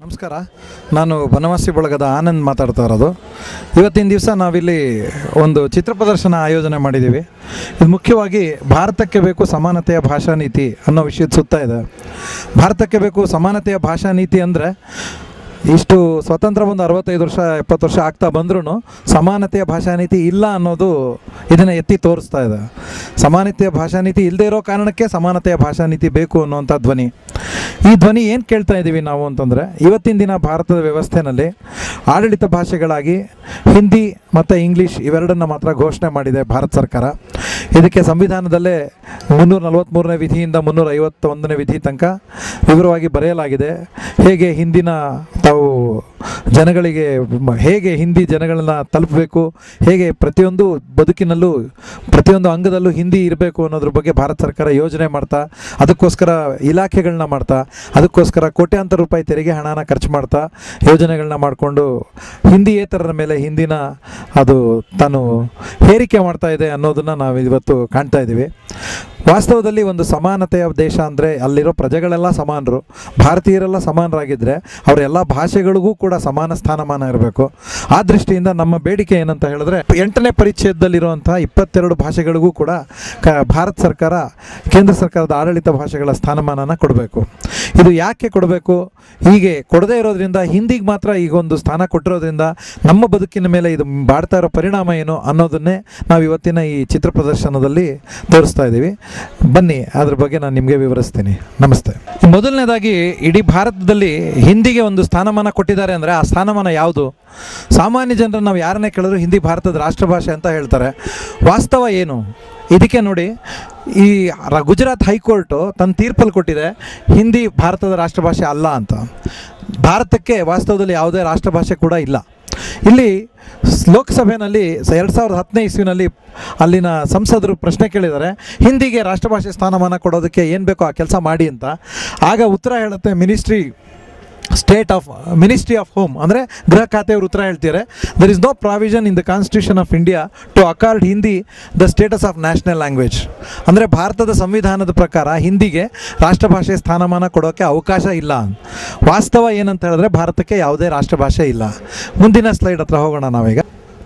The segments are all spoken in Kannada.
ನಮಸ್ಕಾರ ನಾನು ಬನವಾಸಿ ಬಳಗದ ಆನಂದ್ ಮಾತಾಡ್ತಾ ಇರೋದು ಇವತ್ತಿನ ದಿವಸ ನಾವಿಲ್ಲಿ ಒಂದು ಚಿತ್ರ ಪ್ರದರ್ಶನ ಆಯೋಜನೆ ಮಾಡಿದ್ದೀವಿ ಇದು ಮುಖ್ಯವಾಗಿ ಭಾರತಕ್ಕೆ ಬೇಕು ಸಮಾನತೆಯ ಭಾಷಾ ನೀತಿ ಅನ್ನೋ ವಿಷಯದ ಸುತ್ತ ಇದೆ ಭಾರತಕ್ಕೆ ಬೇಕು ಸಮಾನತೆಯ ಭಾಷಾ ನೀತಿ ಅಂದರೆ ಇಷ್ಟು ಸ್ವತಂತ್ರ ಒಂದು ಅರವತ್ತೈದು ವರ್ಷ ಎಪ್ಪತ್ತು ವರ್ಷ ಆಗ್ತಾ ಬಂದ್ರೂ ಸಮಾನತೆಯ ಭಾಷಾ ನೀತಿ ಇಲ್ಲ ಅನ್ನೋದು ಇದನ್ನು ಎತ್ತಿ ತೋರಿಸ್ತಾ ಇದೆ ಸಮಾನತೆಯ ಭಾಷಾ ನೀತಿ ಇಲ್ಲದೆ ಇರೋ ಕಾರಣಕ್ಕೆ ಸಮಾನತೆಯ ಭಾಷಾ ನೀತಿ ಬೇಕು ಅನ್ನುವಂಥ ಧ್ವನಿ ಈ ಧ್ವನಿ ಏನು ಕೇಳ್ತಾ ಇದ್ದೀವಿ ನಾವು ಅಂತಂದರೆ ಇವತ್ತಿನ ದಿನ ಭಾರತದ ವ್ಯವಸ್ಥೆಯಲ್ಲಿ ಆಡಳಿತ ಭಾಷೆಗಳಾಗಿ ಹಿಂದಿ ಮತ್ತು ಇಂಗ್ಲೀಷ್ ಇವೆರಡನ್ನು ಮಾತ್ರ ಘೋಷಣೆ ಮಾಡಿದೆ ಭಾರತ ಸರ್ಕಾರ ಇದಕ್ಕೆ ಸಂವಿಧಾನದಲ್ಲೇ ಮುನ್ನೂರ ನಲವತ್ತ್ಮೂರನೇ ವಿಧಿಯಿಂದ ಮುನ್ನೂರ ಐವತ್ತೊಂದನೇ ವಿಧಿ ತನಕ ವಿವರವಾಗಿ ಬರೆಯಲಾಗಿದೆ ಹೇಗೆ ಹಿಂದಿನ ತಾವು ಜನಗಳಿಗೆ ಮ- ಹೇಗೆ ಹಿಂದಿ ಜನಗಳನ್ನ ತಲುಪಬೇಕು ಹೇಗೆ ಪ್ರತಿಯೊಂದು ಬದುಕಿನಲ್ಲೂ ಪ್ರತಿಯೊಂದು ಅಂಗದಲ್ಲೂ ಹಿಂದಿ ಇರಬೇಕು ಅನ್ನೋದ್ರ ಬಗ್ಗೆ ಭಾರತ ಸರ್ಕಾರ ಯೋಜನೆ ಮಾಡ್ತಾ ಅದಕ್ಕೋಸ್ಕರ ಇಲಾಖೆಗಳನ್ನ ಮಾಡ್ತಾ ಅದಕ್ಕೋಸ್ಕರ ಕೋಟ್ಯಾಂತರ ರೂಪಾಯಿ ತೆರಿಗೆ ಹಣನ ಖರ್ಚು ಮಾಡ್ತಾ ಯೋಜನೆಗಳನ್ನ ಮಾಡಿಕೊಂಡು ಹಿಂದಿಯೇತರರ ಮೇಲೆ ಹಿಂದಿನ ಅದು ತಾನು ಹೇರಿಕೆ ಮಾಡ್ತಾ ಇದೆ ಅನ್ನೋದನ್ನು ನಾವು ಇವತ್ತು ಕಾಣ್ತಾ ಇದ್ದೀವಿ ವಾಸ್ತವದಲ್ಲಿ ಒಂದು ಸಮಾನತೆಯ ದೇಶ ಅಂದರೆ ಅಲ್ಲಿರೋ ಪ್ರಜೆಗಳೆಲ್ಲ ಸಮಾನರು ಭಾರತೀಯರೆಲ್ಲ ಸಮಾನರಾಗಿದ್ದರೆ ಅವರೆಲ್ಲ ಭಾಷೆಗಳಿಗೂ ಕೂಡ ಸಮಾನ ಸ್ಥಾನಮಾನ ಇರಬೇಕು ಆ ದೃಷ್ಟಿಯಿಂದ ನಮ್ಮ ಬೇಡಿಕೆ ಏನಂತ ಹೇಳಿದ್ರೆ ಎಂಟನೇ ಪರಿಚ್ಛೇದದಲ್ಲಿರುವಂಥ ಇಪ್ಪತ್ತೆರಡು ಭಾಷೆಗಳಿಗೂ ಕೂಡ ಕ ಭಾರತ ಸರ್ಕಾರ ಕೇಂದ್ರ ಸರ್ಕಾರದ ಆಡಳಿತ ಭಾಷೆಗಳ ಸ್ಥಾನಮಾನನ ಕೊಡಬೇಕು ಇದು ಯಾಕೆ ಕೊಡಬೇಕು ಹೀಗೆ ಕೊಡದೇ ಇರೋದ್ರಿಂದ ಹಿಂದಿಗೆ ಮಾತ್ರ ಈಗ ಒಂದು ಸ್ಥಾನ ಕೊಟ್ಟಿರೋದ್ರಿಂದ ನಮ್ಮ ಬದುಕಿನ ಮೇಲೆ ಇದು ಬಾಡ್ತಾ ಇರೋ ಪರಿಣಾಮ ಏನು ಅನ್ನೋದನ್ನೇ ನಾವು ಇವತ್ತಿನ ಈ ಚಿತ್ರ ಪ್ರದರ್ಶನದಲ್ಲಿ ತೋರಿಸ್ತಾ ಇದ್ದೀವಿ ಬನ್ನಿ ಅದ್ರ ಬಗ್ಗೆ ನಾನು ನಿಮಗೆ ವಿವರಿಸ್ತೀನಿ ನಮಸ್ತೆ ಮೊದಲನೇದಾಗಿ ಇಡೀ ಭಾರತದಲ್ಲಿ ಹಿಂದಿಗೆ ಒಂದು ಸ್ಥಾನಮಾನ ಕೊಟ್ಟಿದ್ದಾರೆ ಅಂದರೆ ಆ ಸ್ಥಾನಮಾನ ಯಾವುದು ಸಾಮಾನ್ಯ ಜನರನ್ನು ನಾವು ಯಾರನ್ನೇ ಕೇಳಿದ್ರು ಹಿಂದಿ ಭಾರತದ ರಾಷ್ಟ್ರಭಾಷೆ ಅಂತ ಹೇಳ್ತಾರೆ ವಾಸ್ತವ ಏನು ಇದಕ್ಕೆ ನೋಡಿ ಈ ರ- ಗುಜರಾತ್ ಹೈಕೋರ್ಟು ತನ್ನ ತೀರ್ಪಲ್ಲಿ ಕೊಟ್ಟಿದೆ ಹಿಂದಿ ಭಾರತದ ರಾಷ್ಟ್ರಭಾಷೆ ಅಲ್ಲ ಅಂತ ಭಾರತಕ್ಕೆ ವಾಸ್ತವದಲ್ಲಿ ಯಾವುದೇ ರಾಷ್ಟ್ರಭಾಷೆ ಕೂಡ ಇಲ್ಲ ಇಲ್ಲಿ ಸ್- ಲೋಕಸಭೆಯಲ್ಲಿ ಎರಡು ಸಾವಿರದ ಹತ್ತನೇ ಇಸ್ವಿನಲ್ಲಿ ಅಲ್ಲಿನ ಸಂಸದರು ಪ್ರಶ್ನೆ ಕೇಳಿದ್ದಾರೆ ಹಿಂದಿಗೆ ರಾಷ್ಟ್ರಭಾಷೆ ಸ್ಥಾನಮಾನ ಕೊಡೋದಕ್ಕೆ ಏನು ಬೇಕೋ ಆ ಕೆಲಸ ಮಾಡಿ ಅಂತ ಆಗ ಉತ್ತರ ಹೇಳುತ್ತೆ ministry state of ministry of home ಅಂದರೆ ಗೃಹ ಖಾತೆಯವರು ಉತ್ತರ ಹೇಳ್ತಿದ್ದಾರೆ there is no provision in the constitution of India to accord Hindi the status of national language ಅಂದರೆ ಭಾರತದ ಸಂವಿಧಾನದ ಪ್ರಕಾರ ಹಿಂದಿಗೆ ರಾಷ್ಟ್ರಭಾಷೆ ಸ್ಥಾನಮಾನ ಕೊಡೋಕ್ಕೆ ಅವಕಾಶ ಇಲ್ಲ ವಾಸ್ತವ ಏನಂತ ಹೇಳಿದ್ರೆ ಭಾರತಕ್ಕೆ ಯಾವುದೇ ರಾಷ್ಟ್ರಭಾಷೆ ಇಲ್ಲ ಮುಂದಿನ ಸ್ಲೈಡ್ ಹತ್ರ ಹೋಗೋಣ ನಾವೀಗ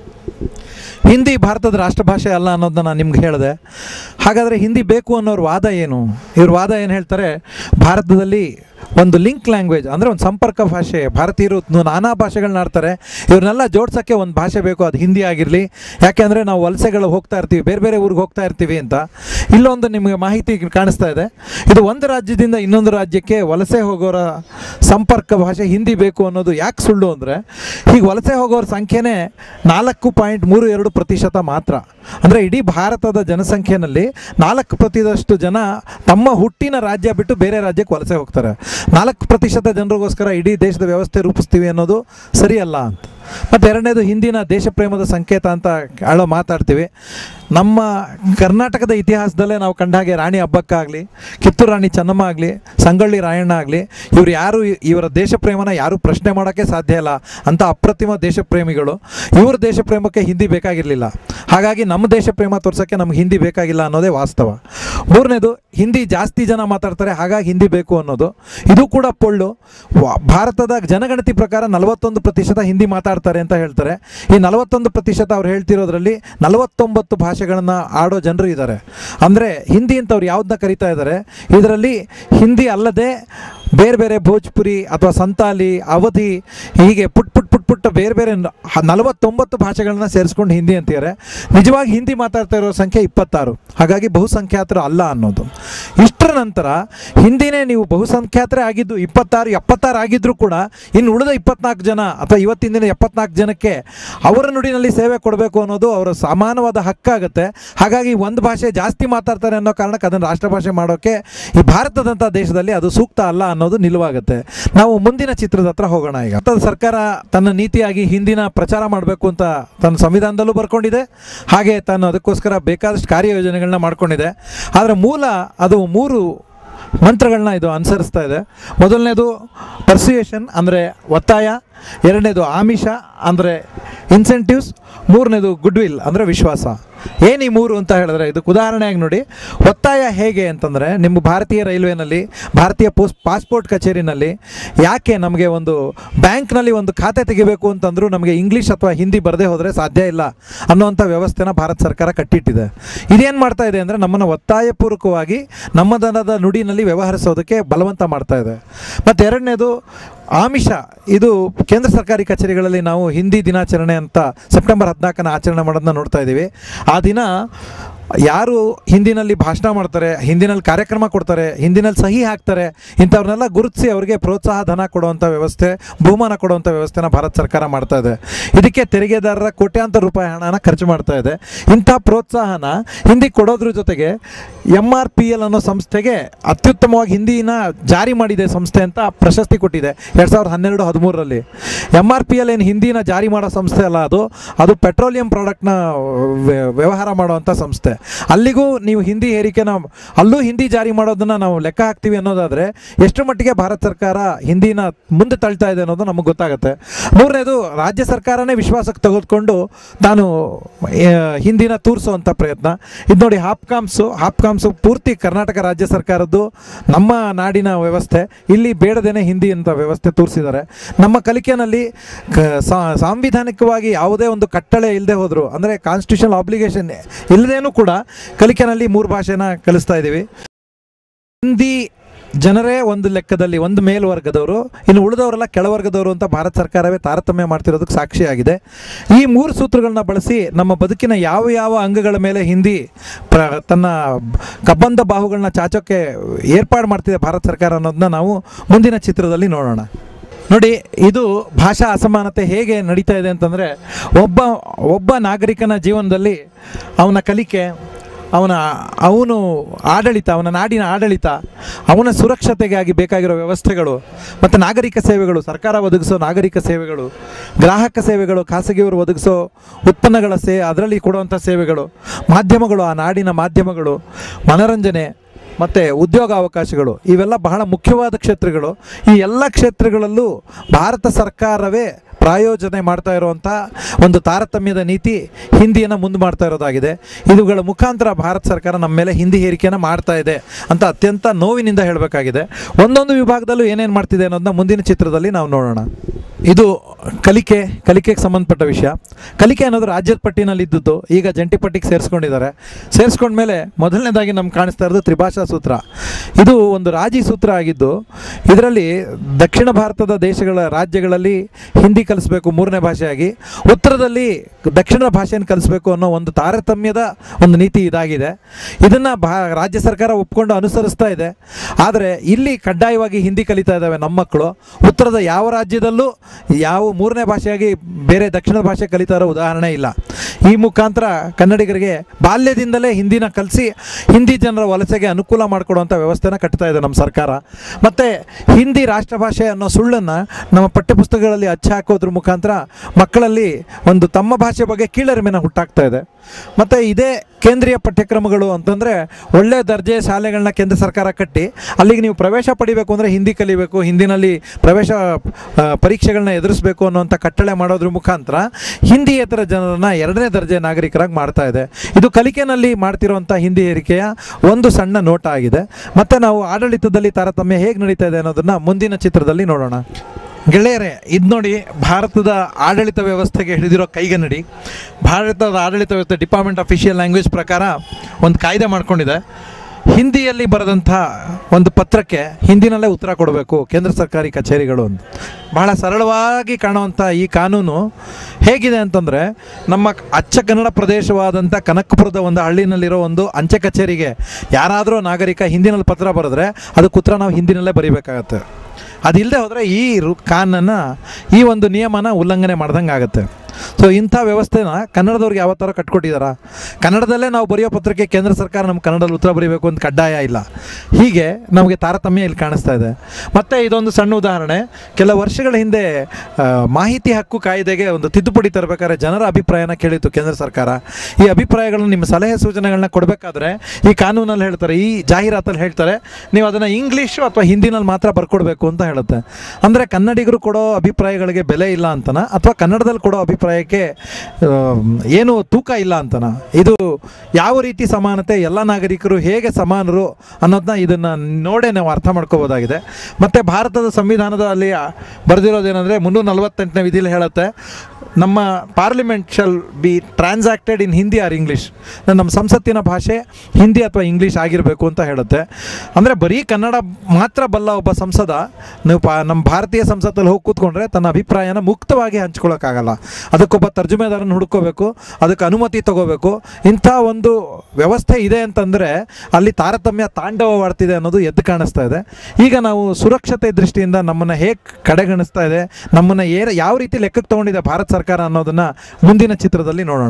ಹಿಂದಿ ಭಾರತದ ರಾಷ್ಟ್ರಭಾಷೆ ಅಲ್ಲ ಅನ್ನೋದನ್ನ ನಾನು ನಿಮ್ಗೆ ಹೇಳಿದೆ ಹಾಗಾದರೆ ಹಿಂದಿ ಬೇಕು ಅನ್ನೋರ ವಾದ ಏನು ಇವ್ರ ವಾದ ಏನು ಹೇಳ್ತಾರೆ ಭಾರತದಲ್ಲಿ ಒಂದು ಲಿಂಕ್ ಲ್ಯಾಂಗ್ವೇಜ್ ಅಂದರೆ ಒಂದು ಸಂಪರ್ಕ ಭಾಷೆ ಭಾರತೀಯರು ನು- ನಾನಾ ಭಾಷೆಗಳನ್ನ ಆಡ್ತಾರೆ ಇವ್ರನ್ನೆಲ್ಲ ಜೋಡ್ಸೋಕ್ಕೆ ಒಂದು ಭಾಷೆ ಬೇಕು ಅದು ಹಿಂದಿ ಆಗಿರಲಿ ಯಾಕೆಂದರೆ ನಾವು ವಲಸೆಗಳು ಹೋಗ್ತಾ ಇರ್ತೀವಿ ಬೇರೆ ಬೇರೆ ಊರಿಗೆ ಹೋಗ್ತಾ ಇರ್ತೀವಿ ಅಂತ ಇಲ್ಲೊಂದು ನಿಮಗೆ ಮಾಹಿತಿ ಕಾಣಿಸ್ತಾ ಇದೆ ಇದು ಒಂದು ರಾಜ್ಯದಿಂದ ಇನ್ನೊಂದು ರಾಜ್ಯಕ್ಕೆ ವಲಸೆ ಹೋಗೋರ ಸಂಪರ್ಕ ಭಾಷೆ ಹಿಂದಿ ಬೇಕು ಅನ್ನೋದು ಯಾಕೆ ಸುಳ್ಳು ಅಂದರೆ ಹೀಗೆ ವಲಸೆ ಹೋಗೋರ ಸಂಖ್ಯೆನೇ ನಾಲ್ಕು ಪಾಯಿಂಟ್ ಮೂರು ಎರಡು ಪ್ರತಿಶತ ಮಾತ್ರ ಅಂದರೆ ಇಡೀ ಭಾರತದ ಜನಸಂಖ್ಯೆಯಲ್ಲಿ ನಾಲ್ಕು ಪ್ರತಿದಷ್ಟು ಜನ ತಮ್ಮ ಹುಟ್ಟಿನ ರಾಜ್ಯ ಬಿಟ್ಟು ಬೇರೆ ರಾಜ್ಯಕ್ಕೆ ವಲಸೆ ಹೋಗ್ತಾರೆ ನಾಲ್ಕು ಪ್ರತಿಶತ ಜನರಿಗೋಸ್ಕರ ಇಡೀ ದೇಶದ ವ್ಯವಸ್ಥೆ ರೂಪಿಸ್ತೀವಿ ಅನ್ನೋದು ಸರಿಯಲ್ಲ ಅಂತ ಮತ್ತು ಎರಡನೇದು ಹಿಂದಿನ ದೇಶ ಪ್ರೇಮದ ಸಂಕೇತ ಅಂತ ಹೇಳೋ ಮಾತಾಡ್ತೀವಿ ನಮ್ಮ ಕರ್ನಾಟಕದ ಇತಿಹಾಸದಲ್ಲೇ ನಾವು ಕಂಡ ಹಾಗೆ ರಾಣಿ ಹಬ್ಬಕ್ಕಾಗಲಿ ಕಿತ್ತೂರು ರಾಣಿ ಚೆನ್ನಮ್ಮ ಆಗಲಿ ಸಂಗೊಳ್ಳಿ ರಾಯಣ್ಣ ಆಗಲಿ ಇವರು ಯಾರು ಇ- ಇವರ ದೇಶ ಪ್ರೇಮನ ಯಾರೂ ಪ್ರಶ್ನೆ ಮಾಡೋಕ್ಕೆ ಸಾಧ್ಯ ಇಲ್ಲ ಅಂತ ಅಪ್ರತಿಮ ದೇಶ ಪ್ರೇಮಿಗಳು ಇವ್ರ ದೇಶ ಪ್ರೇಮಕ್ಕೆ ಹಿಂದಿ ಬೇಕಾಗಿರಲಿಲ್ಲ ಹಾಗಾಗಿ ನಮ್ಮ ದೇಶ ಪ್ರೇಮ ತೋರ್ಸೋಕ್ಕೆ ನಮ್ಗೆ ಹಿಂದಿ ಬೇಕಾಗಿಲ್ಲ ಅನ್ನೋದೇ ವಾಸ್ತವ ಮೂರನೇದು ಹಿಂದಿ ಜಾಸ್ತಿ ಜನ ಮಾತಾಡ್ತಾರೆ ಹಾಗಾಗಿ ಹಿಂದಿ ಬೇಕು ಅನ್ನೋದು ಇದು ಕೂಡ ಪೊಳ್ಳು ವ- ಭಾರತದ ಜನಗಣತಿ ಪ್ರಕಾರ ನಲವತ್ತೊಂದು ಪ್ರತಿಶತ ಹಿಂದಿ ಮಾತಾಡ್ತಾರೆ ಅಂತ ಹೇಳ್ತಾರೆ ಈ ನಲವತ್ತೊಂದು ಪ್ರತಿಶತ ಅವ್ರು ಹೇಳ್ತಿರೋದ್ರಲ್ಲಿ ನಲವತ್ತೊಂಬತ್ತು ಭಾಷೆಗಳನ್ನು ಆಡೋ ಜನರು ಇದ್ದಾರೆ ಅಂದರೆ ಹಿಂದಿ ಅಂತ ಅವ್ರು ಯಾವುದನ್ನ ಕರಿತಾ ಇದ್ದಾರೆ ಇದರಲ್ಲಿ ಹಿಂದಿ ಅಲ್ಲದೆ ಬೇರೆ ಬೇರೆ ಭೋಜ್ಪುರಿ ಅಥವಾ ಸಂತಾಲಿ ಅವಧಿ ಹೀಗೆ ಪುಟ್ ಪುಟ್ ಪುಟ್ ಪುಟ್ಟ ಬೇರೆ ಬೇರೆ ನ- ಹ- ನಲವತ್ತೊಂಬತ್ತು ಭಾಷೆಗಳನ್ನ ಸೇರಿಸ್ಕೊಂಡು ಹಿಂದಿ ಅಂತಿದ್ದಾರೆ ನಿಜವಾಗಿ ಹಿಂದಿ ಮಾತಾಡ್ತಾ ಇರೋ ಸಂಖ್ಯೆ ಇಪ್ಪತ್ತಾರು ಹಾಗಾಗಿ ಬಹುಸಂಖ್ಯಾತರು ಅಲ್ಲ ಅನ್ನೋದು ಇಷ್ಟರ ನಂತರ ಹಿಂದಿನೇ ನೀವು ಬಹುಸಂಖ್ಯಾತರೇ ಆಗಿದ್ದು ಇಪ್ಪತ್ತಾರು ಎಪ್ಪತ್ತಾರು ಆಗಿದ್ದರೂ ಕೂಡ ಇನ್ನು ಉಳಿದ ಇಪ್ಪತ್ನಾಲ್ಕು ಜನ ಅಥವಾ ಇವತ್ತಿನ ದಿನ ಎಪ್ಪತ್ನಾಲ್ಕು ಜನಕ್ಕೆ ಅವರ ನುಡಿನಲ್ಲಿ ಸೇವೆ ಕೊಡಬೇಕು ಅನ್ನೋದು ಅವರ ಸಮಾನವಾದ ಹಕ್ಕಾಗುತ್ತೆ ಹಾಗಾಗಿ ಒಂದು ಭಾಷೆ ಜಾಸ್ತಿ ಮಾತಾಡ್ತಾರೆ ಅನ್ನೋ ಕಾರಣಕ್ಕೆ ಅದನ್ನು ರಾಷ್ಟ್ರಭಾಷೆ ಮಾಡೋಕ್ಕೆ ಈ ಭಾರತದಂಥ ದೇಶದಲ್ಲಿ ಅದು ಸೂಕ್ತ ಅಲ್ಲ ಅನ್ನೋದು ನಿಲುವಾಗುತ್ತೆ ನಾವು ಮುಂದಿನ ಚಿತ್ರದ ಹತ್ರ ಹೋಗೋಣ ಈಗ ಭಾರತದ ಸರ್ಕಾರ ತನ್ನ ನೀತಿಯಾಗಿ ಹಿಂದಿನ ಪ್ರಚಾರ ಮಾಡಬೇಕು ಅಂತ ತನ್ನ ಸಂವಿಧಾನದಲ್ಲೂ ಬರ್ಕೊಂಡಿದೆ ಹಾಗೆ ತಾನು ಅದಕ್ಕೋಸ್ಕರ ಬೇಕಾದಷ್ಟು ಕಾರ್ಯಯೋಜನೆಗಳನ್ನ ಮಾಡ್ಕೊಂಡಿದೆ ಆದರೆ ಮೂಲ ಅದು ಮೂರು ಮಂತ್ರಗಳನ್ನ ಇದು ಅನುಸರಿಸ್ತಾ ಇದೆ ಮೊದಲನೇದು ಪರ್ಸುಯೇಷನ್ ಅಂದರೆ ಒತ್ತಾಯ ಎರಡನೇದು ಆಮಿಷ ಅಂದರೆ ಇನ್ಸೆಂಟಿವ್ಸ್ ಮೂರನೇದು ಗುಡ್ ವಿಲ್ ಅಂದರೆ ವಿಶ್ವಾಸ ಏನು ಈ ಮೂರು ಅಂತ ಹೇಳಿದ್ರೆ ಇದಕ್ಕೆ ಉದಾಹರಣೆಯಾಗಿ ನೋಡಿ ಒತ್ತಾಯ ಹೇಗೆ ಅಂತಂದರೆ ನಿಮ್ಮ ಭಾರತೀಯ ರೈಲ್ವೆನಲ್ಲಿ ಭಾರತೀಯ ಪೋಸ್ಟ್ ಪಾಸ್ಪೋರ್ಟ್ ಕಚೇರಿನಲ್ಲಿ ಯಾಕೆ ನಮಗೆ ಒಂದು ಬ್ಯಾಂಕ್ನಲ್ಲಿ ಒಂದು ಖಾತೆ ತೆಗಿಬೇಕು ಅಂತಂದರೂ ನಮಗೆ ಇಂಗ್ಲೀಷ್ ಅಥವಾ ಹಿಂದಿ ಬರದೇ ಹೋದರೆ ಸಾಧ್ಯ ಇಲ್ಲ ಅನ್ನೋವಂಥ ವ್ಯವಸ್ಥೆನ ಭಾರತ ಸರ್ಕಾರ ಕಟ್ಟಿಟ್ಟಿದೆ ಇದೇನು ಮಾಡ್ತಾ ಇದೆ ಅಂದರೆ ನಮ್ಮನ್ನು ಒತ್ತಾಯಪೂರ್ವಕವಾಗಿ ನಮ್ಮ ದನದ ನುಡಿನಲ್ಲಿ ವ್ಯವಹರಿಸೋದಕ್ಕೆ ಬಲವಂತ ಮಾಡ್ತಾ ಇದೆ ಮತ್ತು ಎರಡನೇದು ಆಮಿಷ ಇದು ಕೇಂದ್ರ ಸರ್ಕಾರಿ ಕಚೇರಿಗಳಲ್ಲಿ ನಾವು ಹಿಂದಿ ದಿನಾಚರಣೆ ಅಂತ ಸೆಪ್ಟೆಂಬರ್ ಹದಿನಾಲ್ಕನ ಆಚರಣೆ ಮಾಡೋದನ್ನ ನೋಡ್ತಾ ಇದ್ದೀವಿ ಆ ದಿನ ಯಾರು ಹಿಂದಿನಲ್ಲಿ ಭಾಷಣ ಮಾಡ್ತಾರೆ ಹಿಂದಿನಲ್ಲಿ ಕಾರ್ಯಕ್ರಮ ಕೊಡ್ತಾರೆ ಹಿಂದಿನಲ್ಲಿ ಸಹಿ ಹಾಕ್ತಾರೆ ಇಂಥವ್ರನ್ನೆಲ್ಲ ಗುರುತಿಸಿ ಅವರಿಗೆ ಪ್ರೋತ್ಸಾಹ ಧನ ಕೊಡುವಂಥ ವ್ಯವಸ್ಥೆ ಬಹುಮಾನ ಕೊಡುವಂಥ ವ್ಯವಸ್ಥೆನ ಭಾರತ ಸರ್ಕಾರ ಮಾಡ್ತಾ ಇದೆ ಇದಕ್ಕೆ ತೆರಿಗೆದಾರರ ಕೋಟ್ಯಾಂತರ ರೂಪಾಯಿ ಹಣನ ಖರ್ಚು ಮಾಡ್ತಾ ಇದೆ ಇಂಥ ಪ್ರೋತ್ಸಾಹನ ಹಿಂದಿ ಕೊಡೋದ್ರ ಜೊತೆಗೆ ಎಮ್ ಆರ್ ಪಿ ಎಲ್ ಅನ್ನೋ ಸಂಸ್ಥೆಗೆ ಅತ್ಯುತ್ತಮವಾಗಿ ಹಿಂದಿನ ಜಾರಿ ಮಾಡಿದೆ ಸಂಸ್ಥೆ ಅಂತ ಪ್ರಶಸ್ತಿ ಕೊಟ್ಟಿದೆ ಎರಡು ಸಾವಿರದ ಹನ್ನೆರಡು ಹದಿಮೂರರಲ್ಲಿ ಎಮ್ ಆರ್ ಪಿ ಎಲ್ ಏನು ಹಿಂದಿನ ಜಾರಿ ಮಾಡೋ ಸಂಸ್ಥೆ ಅಲ್ಲ ಅದು ಅದು ಪೆಟ್ರೋಲಿಯಂ ಪ್ರಾಡಕ್ಟ್ನ ವ್ಯವಹಾರ ಮಾಡುವಂಥ ಸಂಸ್ಥೆ ಅಲ್ಲಿಗೂ ನೀವು ಹಿಂದಿ ಹೇರಿಕೆನ ಅಲ್ಲೂ ಹಿಂದಿ ಜಾರಿ ಮಾಡೋದನ್ನ ನಾವು ಲೆಕ್ಕ ಹಾಕ್ತೀವಿ ಅನ್ನೋದಾದರೆ ಎಷ್ಟು ಮಟ್ಟಿಗೆ ಭಾರತ ಸರ್ಕಾರ ಹಿಂದಿನ ಮುಂದೆ ತಳ್ತಾ ಇದೆ ಅನ್ನೋದು ನಮಗೆ ಗೊತ್ತಾಗುತ್ತೆ ಮೂರನೇದು ರಾಜ್ಯ ಸರ್ಕಾರನೇ ವಿಶ್ವಾಸಕ್ಕೆ ತೆಗೆದುಕೊಂಡು ತಾನು ಆ, ಹಿಂದಿನ ತೂರಿಸುವಂಥ ಪ್ರಯತ್ನ ಇದು ನೋಡಿ ಹಾಪ್ಕಾಮ್ಸು ಹಾಪ್ಕಾಮ್ಸು ಪೂರ್ತಿ ಕರ್ನಾಟಕ ರಾಜ್ಯ ಸರ್ಕಾರದ್ದು ನಮ್ಮ ನಾಡಿನ ವ್ಯವಸ್ಥೆ ಇಲ್ಲಿ ಬೇಡದೇನೆ ಹಿಂದಿ ಅಂತ ವ್ಯವಸ್ಥೆ ತೋರಿಸಿದ್ದಾರೆ ನಮ್ಮ ಕಲಿಕೆನಲ್ಲಿ ಕ- ಸಾ- ಸಾಂವಿಧಾನಿಕವಾಗಿ ಯಾವುದೇ ಒಂದು ಕಟ್ಟಳೆ ಇಲ್ಲದೆ ಹೋದರು ಅಂದರೆ ಕಾನ್ಸ್ಟಿಟ್ಯೂಷನ್ ಆಬ್ಲಿಗೇಷನ್ ಇಲ್ಲದೇನೂ ಕೂಡ ಕಲಿಕೆನಲ್ಲಿ ಮೂರು ಭಾಷೆನ ಕಲಿಸ್ತಾ ಇದ್ದೀವಿ ಹಿಂದಿ ಜನರೇ ಒಂದು ಲೆಕ್ಕದಲ್ಲಿ ಒಂದು ಮೇಲ್ವರ್ಗದವರು ಇನ್ನು ಉಳಿದವರೆಲ್ಲ ಕೆಳವರ್ಗದವರು ಅಂತ ಭಾರತ ಸರ್ಕಾರವೇ ತಾರತಮ್ಯ ಮಾಡ್ತಿರೋದಕ್ಕೆ ಸಾಕ್ಷಿಯಾಗಿದೆ ಈ ಮೂರು ಸೂತ್ರಗಳನ್ನ ಬಳಸಿ ನಮ್ಮ ಬದುಕಿನ ಯಾವ ಯಾವ ಅಂಗಗಳ ಮೇಲೆ ಹಿಂದಿ ಪ್ರ ತನ್ನ ಕಬ್ಬಂದ ಬಾಹುಗಳನ್ನ ಚಾಚೋಕ್ಕೆ ಏರ್ಪಾಡು ಮಾಡ್ತಿದೆ ಭಾರತ ಸರ್ಕಾರ ಅನ್ನೋದನ್ನ ನಾವು ಮುಂದಿನ ಚಿತ್ರದಲ್ಲಿ ನೋಡೋಣ ನೋಡಿ ಇದು ಭಾಷಾ ಅಸಮಾನತೆ ಹೇಗೆ ನಡೀತಾ ಇದೆ ಅಂತಂದರೆ ಒಬ್ಬ ಒಬ್ಬ ನಾಗರಿಕನ ಜೀವನದಲ್ಲಿ ಅವನ ಕಲಿಕೆ ಅವನ ಅವನು ಆಡಳಿತ ಅವನ ನಾಡಿನ ಆಡಳಿತ ಅವನ ಸುರಕ್ಷತೆಗಾಗಿ ಬೇಕಾಗಿರೋ ವ್ಯವಸ್ಥೆಗಳು ಮತ್ತು ನಾಗರಿಕ ಸೇವೆಗಳು ಸರ್ಕಾರ ಒದಗಿಸೋ ನಾಗರಿಕ ಸೇವೆಗಳು ಗ್ರಾಹಕ ಸೇವೆಗಳು ಖಾಸಗಿಯವರು ಒದಗಿಸೋ ಉತ್ಪನ್ನಗಳ ಸೇ ಅದರಲ್ಲಿ ಕೊಡುವಂಥ ಸೇವೆಗಳು ಮಾಧ್ಯಮಗಳು ಆ ನಾಡಿನ ಮಾಧ್ಯಮಗಳು ಮನರಂಜನೆ ಮತ್ತು ಉದ್ಯೋಗ ಅವಕಾಶಗಳು ಇವೆಲ್ಲ ಬಹಳ ಮುಖ್ಯವಾದ ಕ್ಷೇತ್ರಗಳು ಈ ಎಲ್ಲ ಕ್ಷೇತ್ರಗಳಲ್ಲೂ ಭಾರತ ಸರ್ಕಾರವೇ ಪ್ರಾಯೋಜನೆ ಮಾಡ್ತಾ ಇರುವಂಥ ಒಂದು ತಾರತಮ್ಯದ ನೀತಿ ಹಿಂದಿಯನ್ನು ಮುಂದೆ ಮಾಡ್ತಾ ಇರೋದಾಗಿದೆ ಇವುಗಳ ಮುಖಾಂತರ ಭಾರತ ಸರ್ಕಾರ ನಮ್ಮ ಮೇಲೆ ಹಿಂದಿ ಹೇರಿಕೆಯನ್ನು ಮಾಡ್ತಾ ಇದೆ ಅಂತ ಅತ್ಯಂತ ನೋವಿನಿಂದ ಹೇಳಬೇಕಾಗಿದೆ ಒಂದೊಂದು ವಿಭಾಗದಲ್ಲೂ ಏನೇನು ಮಾಡ್ತಿದೆ ಅನ್ನೋದನ್ನ ಮುಂದಿನ ಚಿತ್ರದಲ್ಲಿ ನಾವು ನೋಡೋಣ ಇದು ಕಲಿಕೆ ಕಲಿಕೆಗೆ ಸಂಬಂಧಪಟ್ಟ ವಿಷಯ ಕಲಿಕೆ ಅನ್ನೋದು ರಾಜ್ಯದ ಪಟ್ಟಿನಲ್ಲಿ ಇದ್ದದ್ದು ಈಗ ಜಂಟಿ ಪಟ್ಟಿಗೆ ಸೇರಿಸ್ಕೊಂಡಿದ್ದಾರೆ ಸೇರಿಸ್ಕೊಂಡ್ಮೇಲೆ ಮೊದಲನೇದಾಗಿ ನಮ್ಗೆ ಕಾಣಿಸ್ತಾ ಇರೋದು ತ್ರಿಭಾಷಾ ಸೂತ್ರ ಇದು ಒಂದು ರಾಜಿ ಸೂತ್ರ ಆಗಿದ್ದು ಇದರಲ್ಲಿ ದಕ್ಷಿಣ ಭಾರತದ ದೇಶಗಳ ರಾಜ್ಯಗಳಲ್ಲಿ ಹಿಂದಿ ಕಲಿಸ್ಬೇಕು ಮೂರನೇ ಭಾಷೆಯಾಗಿ ಉತ್ತರದಲ್ಲಿ ದಕ್ಷಿಣ ಭಾಷೆಯನ್ನು ಕಲಿಸ್ಬೇಕು ಅನ್ನೋ ಒಂದು ತಾರತಮ್ಯದ ಒಂದು ನೀತಿ ಇದಾಗಿದೆ ಇದನ್ನು ಭಾ ರಾಜ್ಯ ಸರ್ಕಾರ ಒಪ್ಕೊಂಡು ಅನುಸರಿಸ್ತಾ ಇದೆ ಆದರೆ ಇಲ್ಲಿ ಕಡ್ಡಾಯವಾಗಿ ಹಿಂದಿ ಕಲಿತಾ ಇದ್ದಾವೆ ನಮ್ಮ ಮಕ್ಕಳು ಉತ್ತರದ ಯಾವ ರಾಜ್ಯದಲ್ಲೂ ಯಾವ ಮೂರನೇ ಭಾಷೆಯಾಗಿ ಬೇರೆ ದಕ್ಷಿಣ ಭಾಷೆ ಕಲಿತಾ ಇರೋ ಉದಾಹರಣೆ ಇಲ್ಲ ಈ ಮುಖಾಂತರ ಕನ್ನಡಿಗರಿಗೆ ಬಾಲ್ಯದಿಂದಲೇ ಹಿಂದಿನ ಕಲಿಸಿ ಹಿಂದಿ ಜನರ ವಲಸೆಗೆ ಅನುಕೂಲ ಮಾಡಿಕೊಡುವಂಥ ವ್ಯವಸ್ಥೆನ ಕಟ್ತಾ ಇದೆ ನಮ್ಮ ಸರ್ಕಾರ ಮತ್ತು ಹಿಂದಿ ರಾಷ್ಟ್ರಭಾಷೆ ಅನ್ನೋ ಸುಳ್ಳನ್ನು ನಮ್ಮ ಪಠ್ಯಪುಸ್ತಕಗಳಲ್ಲಿ ಅಚ್ಚ ಹಾಕೋದ್ರ ಮುಖಾಂತರ ಮಕ್ಕಳಲ್ಲಿ ಒಂದು ತಮ್ಮ ಭಾಷೆ ಬಗ್ಗೆ ಕೀಳರಿಮೆನ ಹುಟ್ಟಾಗ್ತಾ ಇದೆ ಮತ್ತು ಇದೇ ಕೇಂದ್ರೀಯ ಪಠ್ಯಕ್ರಮಗಳು ಅಂತಂದರೆ ಒಳ್ಳೆಯ ದರ್ಜೆ ಶಾಲೆಗಳನ್ನ ಕೇಂದ್ರ ಸರ್ಕಾರ ಕಟ್ಟಿ ಅಲ್ಲಿಗೆ ನೀವು ಪ್ರವೇಶ ಪಡಿಬೇಕು ಅಂದರೆ ಹಿಂದಿ ಕಲಿಬೇಕು ಹಿಂದಿನಲ್ಲಿ ಪ್ರವೇಶ ಆ, ಪರೀಕ್ಷೆಗಳನ್ನ ಎದುರಿಸಬೇಕು ಅನ್ನುವಂಥ ಕಟ್ಟಳೆ ಮಾಡೋದ್ರ ಮುಖಾಂತರ ಹಿಂದಿಯೇತರ ಜನರನ್ನ ಎರಡನೇ ದರ್ಜೆ ನಾಗರಿಕರಾಗಿ ಮಾಡ್ತಾ ಇದೆ ಇದು ಕಲಿಕೆನಲ್ಲಿ ಮಾಡ್ತಿರುವಂಥ ಹಿಂದಿ ಏರಿಕೆಯ ಒಂದು ಸಣ್ಣ ನೋಟ ಆಗಿದೆ ಮತ್ತು ನಾವು ಆಡಳಿತದಲ್ಲಿ ತಾರತಮ್ಯ ಹೇಗೆ ನಡೀತಾ ಇದೆ ಅನ್ನೋದನ್ನು ಮುಂದಿನ ಚಿತ್ರದಲ್ಲಿ ನೋಡೋಣ ಗೆಳೆಯರೇ ಇದು ನೋಡಿ ಭಾರತದ ಆಡಳಿತ ವ್ಯವಸ್ಥೆಗೆ ಹಿಡಿದಿರೋ ಕೈಗನ್ನಡಿ ಭಾರತದ ಆಡಳಿತ ವ್ಯವಸ್ಥೆ ಡಿಪಾರ್ಟ್ಮೆಂಟ್ ಅಫಿಷಿಯಲ್ ಲ್ಯಾಂಗ್ವೇಜ್ ಪ್ರಕಾರ ಒಂದು ಕಾಯ್ದೆ ಮಾಡ್ಕೊಂಡಿದೆ ಹಿಂದಿಯಲ್ಲಿ ಬರೆದಂಥ ಒಂದು ಪತ್ರಕ್ಕೆ ಹಿಂದಿನಲ್ಲೇ ಉತ್ತರ ಕೊಡಬೇಕು ಕೇಂದ್ರ ಸರ್ಕಾರಿ ಕಚೇರಿಗಳು ಅಂತ ಬಹಳ ಸರಳವಾಗಿ ಕಾಣುವಂಥ ಈ ಕಾನೂನು ಹೇಗಿದೆ ಅಂತಂದರೆ ನಮ್ಮ ಅಚ್ಚ ಕನ್ನಡ ಪ್ರದೇಶವಾದಂಥ ಕನಕಪುರದ ಒಂದು ಹಳ್ಳಿನಲ್ಲಿರೋ ಒಂದು ಅಂಚೆ ಕಚೇರಿಗೆ ಯಾರಾದರೂ ನಾಗರಿಕ ಹಿಂದಿನಲ್ಲಿ ಪತ್ರ ಬರೆದ್ರೆ ಅದಕ್ಕೆ ಉತ್ತರ ನಾವು ಹಿಂದಿನಲ್ಲೇ ಬರೀಬೇಕಾಗತ್ತೆ ಅದಿಲ್ಲದೆ ಹೋದರೆ ಈ ರು ಕಾನನ್ನು ಈ ಒಂದು ನಿಯಮನ ಉಲ್ಲಂಘನೆ ಮಾಡ್ದಂಗೆ ಆಗುತ್ತೆ ಸೊ ಇಂಥ ವ್ಯವಸ್ಥೆನ ಕನ್ನಡದವ್ರಿಗೆ ಯಾವ ಥರ ಕಟ್ಕೊಟ್ಟಿದ್ದಾರಾ ಕನ್ನಡದಲ್ಲೇ ನಾವು ಬರೆಯೋ ಪತ್ರಕ್ಕೆ ಕೇಂದ್ರ ಸರ್ಕಾರ ನಮ್ಮ ಕನ್ನಡದಲ್ಲಿ ಉತ್ತರ ಬರೀಬೇಕು ಅಂತ ಕಡ್ಡಾಯ ಇಲ್ಲ ಹೀಗೆ ನಮಗೆ ತಾರತಮ್ಯ ಇಲ್ಲಿ ಕಾಣಿಸ್ತಾ ಇದೆ ಮತ್ತು ಇದೊಂದು ಸಣ್ಣ ಉದಾಹರಣೆ ಕೆಲ ವರ್ಷಗಳ ಹಿಂದೆ ಆ, ಮಾಹಿತಿ ಹಕ್ಕು ಕಾಯ್ದೆಗೆ ಒಂದು ತಿದ್ದುಪಡಿ ತರಬೇಕಾದ್ರೆ ಜನರ ಅಭಿಪ್ರಾಯನ ಕೇಳಿತ್ತು ಕೇಂದ್ರ ಸರ್ಕಾರ ಈ ಅಭಿಪ್ರಾಯಗಳನ್ನ ನಿಮ್ಮ ಸಲಹೆ ಸೂಚನೆಗಳನ್ನ ಕೊಡಬೇಕಾದ್ರೆ ಈ ಕಾನೂನಲ್ಲಿ ಹೇಳ್ತಾರೆ ಈ ಜಾಹೀರಾತಲ್ಲಿ ಹೇಳ್ತಾರೆ ನೀವು ಅದನ್ನು ಇಂಗ್ಲೀಷು ಅಥವಾ ಹಿಂದಿನಲ್ಲಿ ಮಾತ್ರ ಬರ್ಕೊಡ್ಬೇಕು ಅಂತ ಹೇಳುತ್ತೆ ಅಂದರೆ ಕನ್ನಡಿಗರು ಕೊಡೋ ಅಭಿಪ್ರಾಯಗಳಿಗೆ ಬೆಲೆ ಇಲ್ಲ ಅಂತನ ಅಥವಾ ಕನ್ನಡದಲ್ಲಿ ಕೊಡೋ ಅಭಿಪ್ರಾಯ ಅಭಿಪ್ರಾಯಕ್ಕೆ ಆ, ಏನು ತೂಕ ಇಲ್ಲ ಅಂತನ ಇದು ಯಾವ ರೀತಿ ಸಮಾನತೆ ಎಲ್ಲ ನಾಗರಿಕರು ಹೇಗೆ ಸಮಾನರು ಅನ್ನೋದನ್ನ ಇದನ್ನು ನೋಡೇ ನಾವು ಅರ್ಥ ಮಾಡ್ಕೋಬೋದಾಗಿದೆ ಮತ್ತು ಭಾರತದ ಸಂವಿಧಾನದಲ್ಲಿ ಬರೆದಿರೋದೇನೆಂದರೆ ಮುನ್ನೂರ ನಲವತ್ತೆಂಟನೇ ವಿಧಿಲಿ ಹೇಳುತ್ತೆ ನಮ್ಮ parliament shall be transacted in Hindi or English ನಮ್ಮ ಸಂಸತ್ತಿನ ಭಾಷೆ ಹಿಂದಿ ಅಥವಾ ಇಂಗ್ಲೀಷ್ ಆಗಿರಬೇಕು ಅಂತ ಹೇಳುತ್ತೆ ಅಂದರೆ ಬರೀ ಕನ್ನಡ ಮಾತ್ರ ಬಲ್ಲ ಒಬ್ಬ ಸಂಸದ ನೀವು ಪಾ ನಮ್ಮ ಭಾರತೀಯ ಸಂಸತ್ತಲ್ಲಿ ಹೋಗಿ ಕೂತ್ಕೊಂಡ್ರೆ ತನ್ನ ಅಭಿಪ್ರಾಯನ ಮುಕ್ತವಾಗಿ ಹಂಚ್ಕೊಳ್ಳೋಕ್ಕಾಗಲ್ಲ ಅದಕ್ಕೊಬ್ಬ ತರ್ಜುಮೆದಾರನ ಹುಡ್ಕೋಬೇಕು ಅದಕ್ಕೆ ಅನುಮತಿ ತಗೋಬೇಕು ಇಂಥ ಒಂದು ವ್ಯವಸ್ಥೆ ಇದೆ ಅಂತಂದರೆ ಅಲ್ಲಿ ತಾರತಮ್ಯ ತಾಂಡವವಾಡ್ತಿದೆ ಅನ್ನೋದು ಎದ್ದು ಕಾಣಿಸ್ತಾ ಇದೆ ಈಗ ನಾವು ಸುರಕ್ಷತೆ ದೃಷ್ಟಿಯಿಂದ ನಮ್ಮನ್ನು ಹೇಗೆ ಕಡೆಗಣಿಸ್ತಾ ಇದೆ ನಮ್ಮನ್ನು ಏ ಯಾವ ರೀತಿ ಲೆಕ್ಕಕ್ಕೆ ತೊಗೊಂಡಿದೆ ಭಾರತ ಸರ್ಕಾರ ಅನ್ನೋದನ್ನು ಮುಂದಿನ ಚಿತ್ರದಲ್ಲಿ ನೋಡೋಣ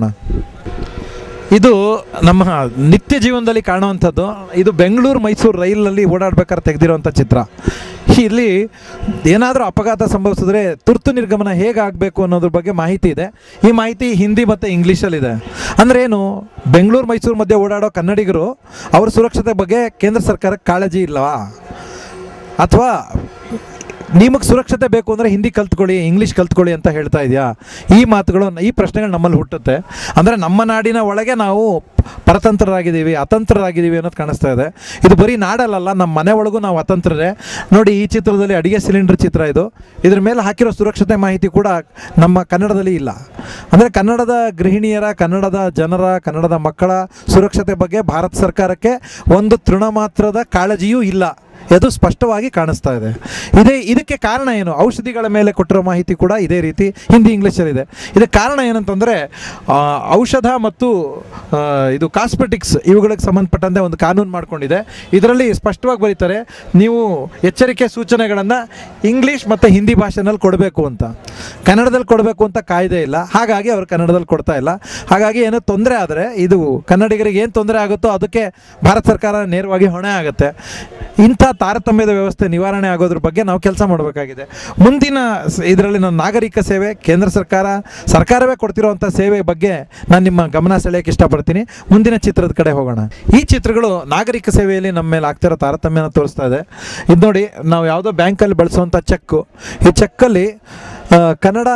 ಇದು ನಮ್ಮ ನಿತ್ಯ ಜೀವನದಲ್ಲಿ ಕಾಣುವಂಥದ್ದು ಇದು ಬೆಂಗಳೂರು ಮೈಸೂರು ರೈಲಿನಲ್ಲಿ ಓಡಾಡ್ಬೇಕಾದ್ರೆ ತೆಗೆದಿರುವಂಥ ಚಿತ್ರ ಇಲ್ಲಿ ಏನಾದರೂ ಅಪಘಾತ ಸಂಭವಿಸಿದ್ರೆ ತುರ್ತು ನಿರ್ಗಮನ ಹೇಗಾಗಬೇಕು ಅನ್ನೋದ್ರ ಬಗ್ಗೆ ಮಾಹಿತಿ ಇದೆ ಈ ಮಾಹಿತಿ ಹಿಂದಿ ಮತ್ತು ಇಂಗ್ಲೀಷಲ್ಲಿದೆ ಅಂದರೆ ಏನು ಬೆಂಗಳೂರು ಮೈಸೂರು ಮಧ್ಯೆ ಓಡಾಡೋ ಕನ್ನಡಿಗರು ಅವ್ರ ಸುರಕ್ಷತೆ ಬಗ್ಗೆ ಕೇಂದ್ರ ಸರ್ಕಾರಕ್ಕೆ ಕಾಳಜಿ ಇಲ್ಲವಾ ಅಥವಾ ನಿಮಗೆ ಸುರಕ್ಷತೆ ಬೇಕು ಅಂದರೆ ಹಿಂದಿ ಕಲ್ತ್ಕೊಳ್ಳಿ ಇಂಗ್ಲೀಷ್ ಕಲ್ತ್ಕೊಳ್ಳಿ ಅಂತ ಹೇಳ್ತಾ ಇದೆಯಾ ಈ ಮಾತುಗಳು ಈ ಪ್ರಶ್ನೆಗಳು ನಮ್ಮಲ್ಲಿ ಹುಟ್ಟುತ್ತೆ ಅಂದರೆ ನಮ್ಮ ನಾಡಿನ ಒಳಗೆ ನಾವು ಪರತಂತ್ರರಾಗಿದ್ದೀವಿ ಅತಂತ್ರರಾಗಿದ್ದೀವಿ ಅನ್ನೋದು ಕಾಣಿಸ್ತಾ ಇದೆ ಇದು ಬರೀ ನಾಡಲ್ಲ ನಮ್ಮ ಮನೆ ಒಳಗೂ ನಾವು ಅತಂತ್ರರೇ ನೋಡಿ ಈ ಚಿತ್ರದಲ್ಲಿ ಅಡಿಗೆ ಸಿಲಿಂಡರ್ ಚಿತ್ರ ಇದು ಇದ್ರ ಮೇಲೆ ಹಾಕಿರೋ ಸುರಕ್ಷತೆ ಮಾಹಿತಿ ಕೂಡ ನಮ್ಮ ಕನ್ನಡದಲ್ಲಿ ಇಲ್ಲ ಅಂದರೆ ಕನ್ನಡದ ಗೃಹಿಣಿಯರ ಕನ್ನಡದ ಜನರ ಕನ್ನಡದ ಮಕ್ಕಳ ಸುರಕ್ಷತೆ ಬಗ್ಗೆ ಭಾರತ ಸರ್ಕಾರಕ್ಕೆ ಒಂದು ತೃಣ ಮಾತ್ರದ ಕಾಳಜಿಯೂ ಇಲ್ಲ ಇದು ಸ್ಪಷ್ಟವಾಗಿ ಕಾಣಿಸ್ತಾ ಇದೆ ಇದೇ ಇದಕ್ಕೆ ಕಾರಣ ಏನು ಔಷಧಿಗಳ ಮೇಲೆ ಕೊಟ್ಟಿರೋ ಮಾಹಿತಿ ಕೂಡ ಇದೇ ರೀತಿ ಹಿಂದಿ ಇಂಗ್ಲೀಷಲ್ಲಿದೆ ಇದಕ್ಕೆ ಕಾರಣ ಏನಂತಂದರೆ ಆ, ಔಷಧ ಮತ್ತು ಆ, ಇದು ಕಾಸ್ಮೆಟಿಕ್ಸ್ ಇವುಗಳಿಗೆ ಸಂಬಂಧಪಟ್ಟಂತೆ ಒಂದು ಕಾನೂನು ಮಾಡ್ಕೊಂಡಿದೆ ಇದರಲ್ಲಿ ಸ್ಪಷ್ಟವಾಗಿ ಬರೀತಾರೆ ನೀವು ಎಚ್ಚರಿಕೆ ಸೂಚನೆಗಳನ್ನು ಇಂಗ್ಲೀಷ್ ಮತ್ತು ಹಿಂದಿ ಭಾಷೆನಲ್ಲಿ ಕೊಡಬೇಕು ಅಂತ ಕನ್ನಡದಲ್ಲಿ ಕೊಡಬೇಕು ಅಂತ ಕಾಯ್ದೆ ಇಲ್ಲ ಹಾಗಾಗಿ ಅವರು ಕನ್ನಡದಲ್ಲಿ ಕೊಡ್ತಾ ಇಲ್ಲ ಹಾಗಾಗಿ ಏನೋ ತೊಂದರೆ ಆದರೆ ಇದು ಕನ್ನಡಿಗರಿಗೆ ಏನು ತೊಂದರೆ ಆಗುತ್ತೋ ಅದಕ್ಕೆ ಭಾರತ ಸರ್ಕಾರ ನೇರವಾಗಿ ಹೊಣೆ ಆಗುತ್ತೆ ಇಂಥ ತಾರತಮ್ಯದ ವ್ಯವಸ್ಥೆ ನಿವಾರಣೆ ಆಗೋದ್ರ ಬಗ್ಗೆ ನಾವು ಕೆಲಸ ಮಾಡಬೇಕಾಗಿದೆ ಮುಂದಿನ ಇದರಲ್ಲಿ ನಾನು ನಾಗರಿಕ ಸೇವೆ ಕೇಂದ್ರ ಸರ್ಕಾರ ಸರ್ಕಾರವೇ ಕೊಡ್ತಿರೋವಂಥ ಸೇವೆ ಬಗ್ಗೆ ನಾನು ನಿಮ್ಮ ಗಮನ ಸೆಳೆಯೋಕ್ಕೆ ಇಷ್ಟಪಡ್ತೀನಿ ಮುಂದಿನ ಚಿತ್ರದ ಕಡೆ ಹೋಗೋಣ ಈ ಚಿತ್ರಗಳು ನಾಗರಿಕ ಸೇವೆಯಲ್ಲಿ ನಮ್ಮ ಮೇಲೆ ಆಗ್ತಿರೋ ತಾರತಮ್ಯನ ತೋರಿಸ್ತಾ ಇದೆ ಇದು ನೋಡಿ ನಾವು ಯಾವುದೋ ಬ್ಯಾಂಕಲ್ಲಿ ಬಳಸುವಂಥ ಚೆಕ್ಕು ಈ ಚೆಕ್ಕಲ್ಲಿ ಆ, ಕನ್ನಡ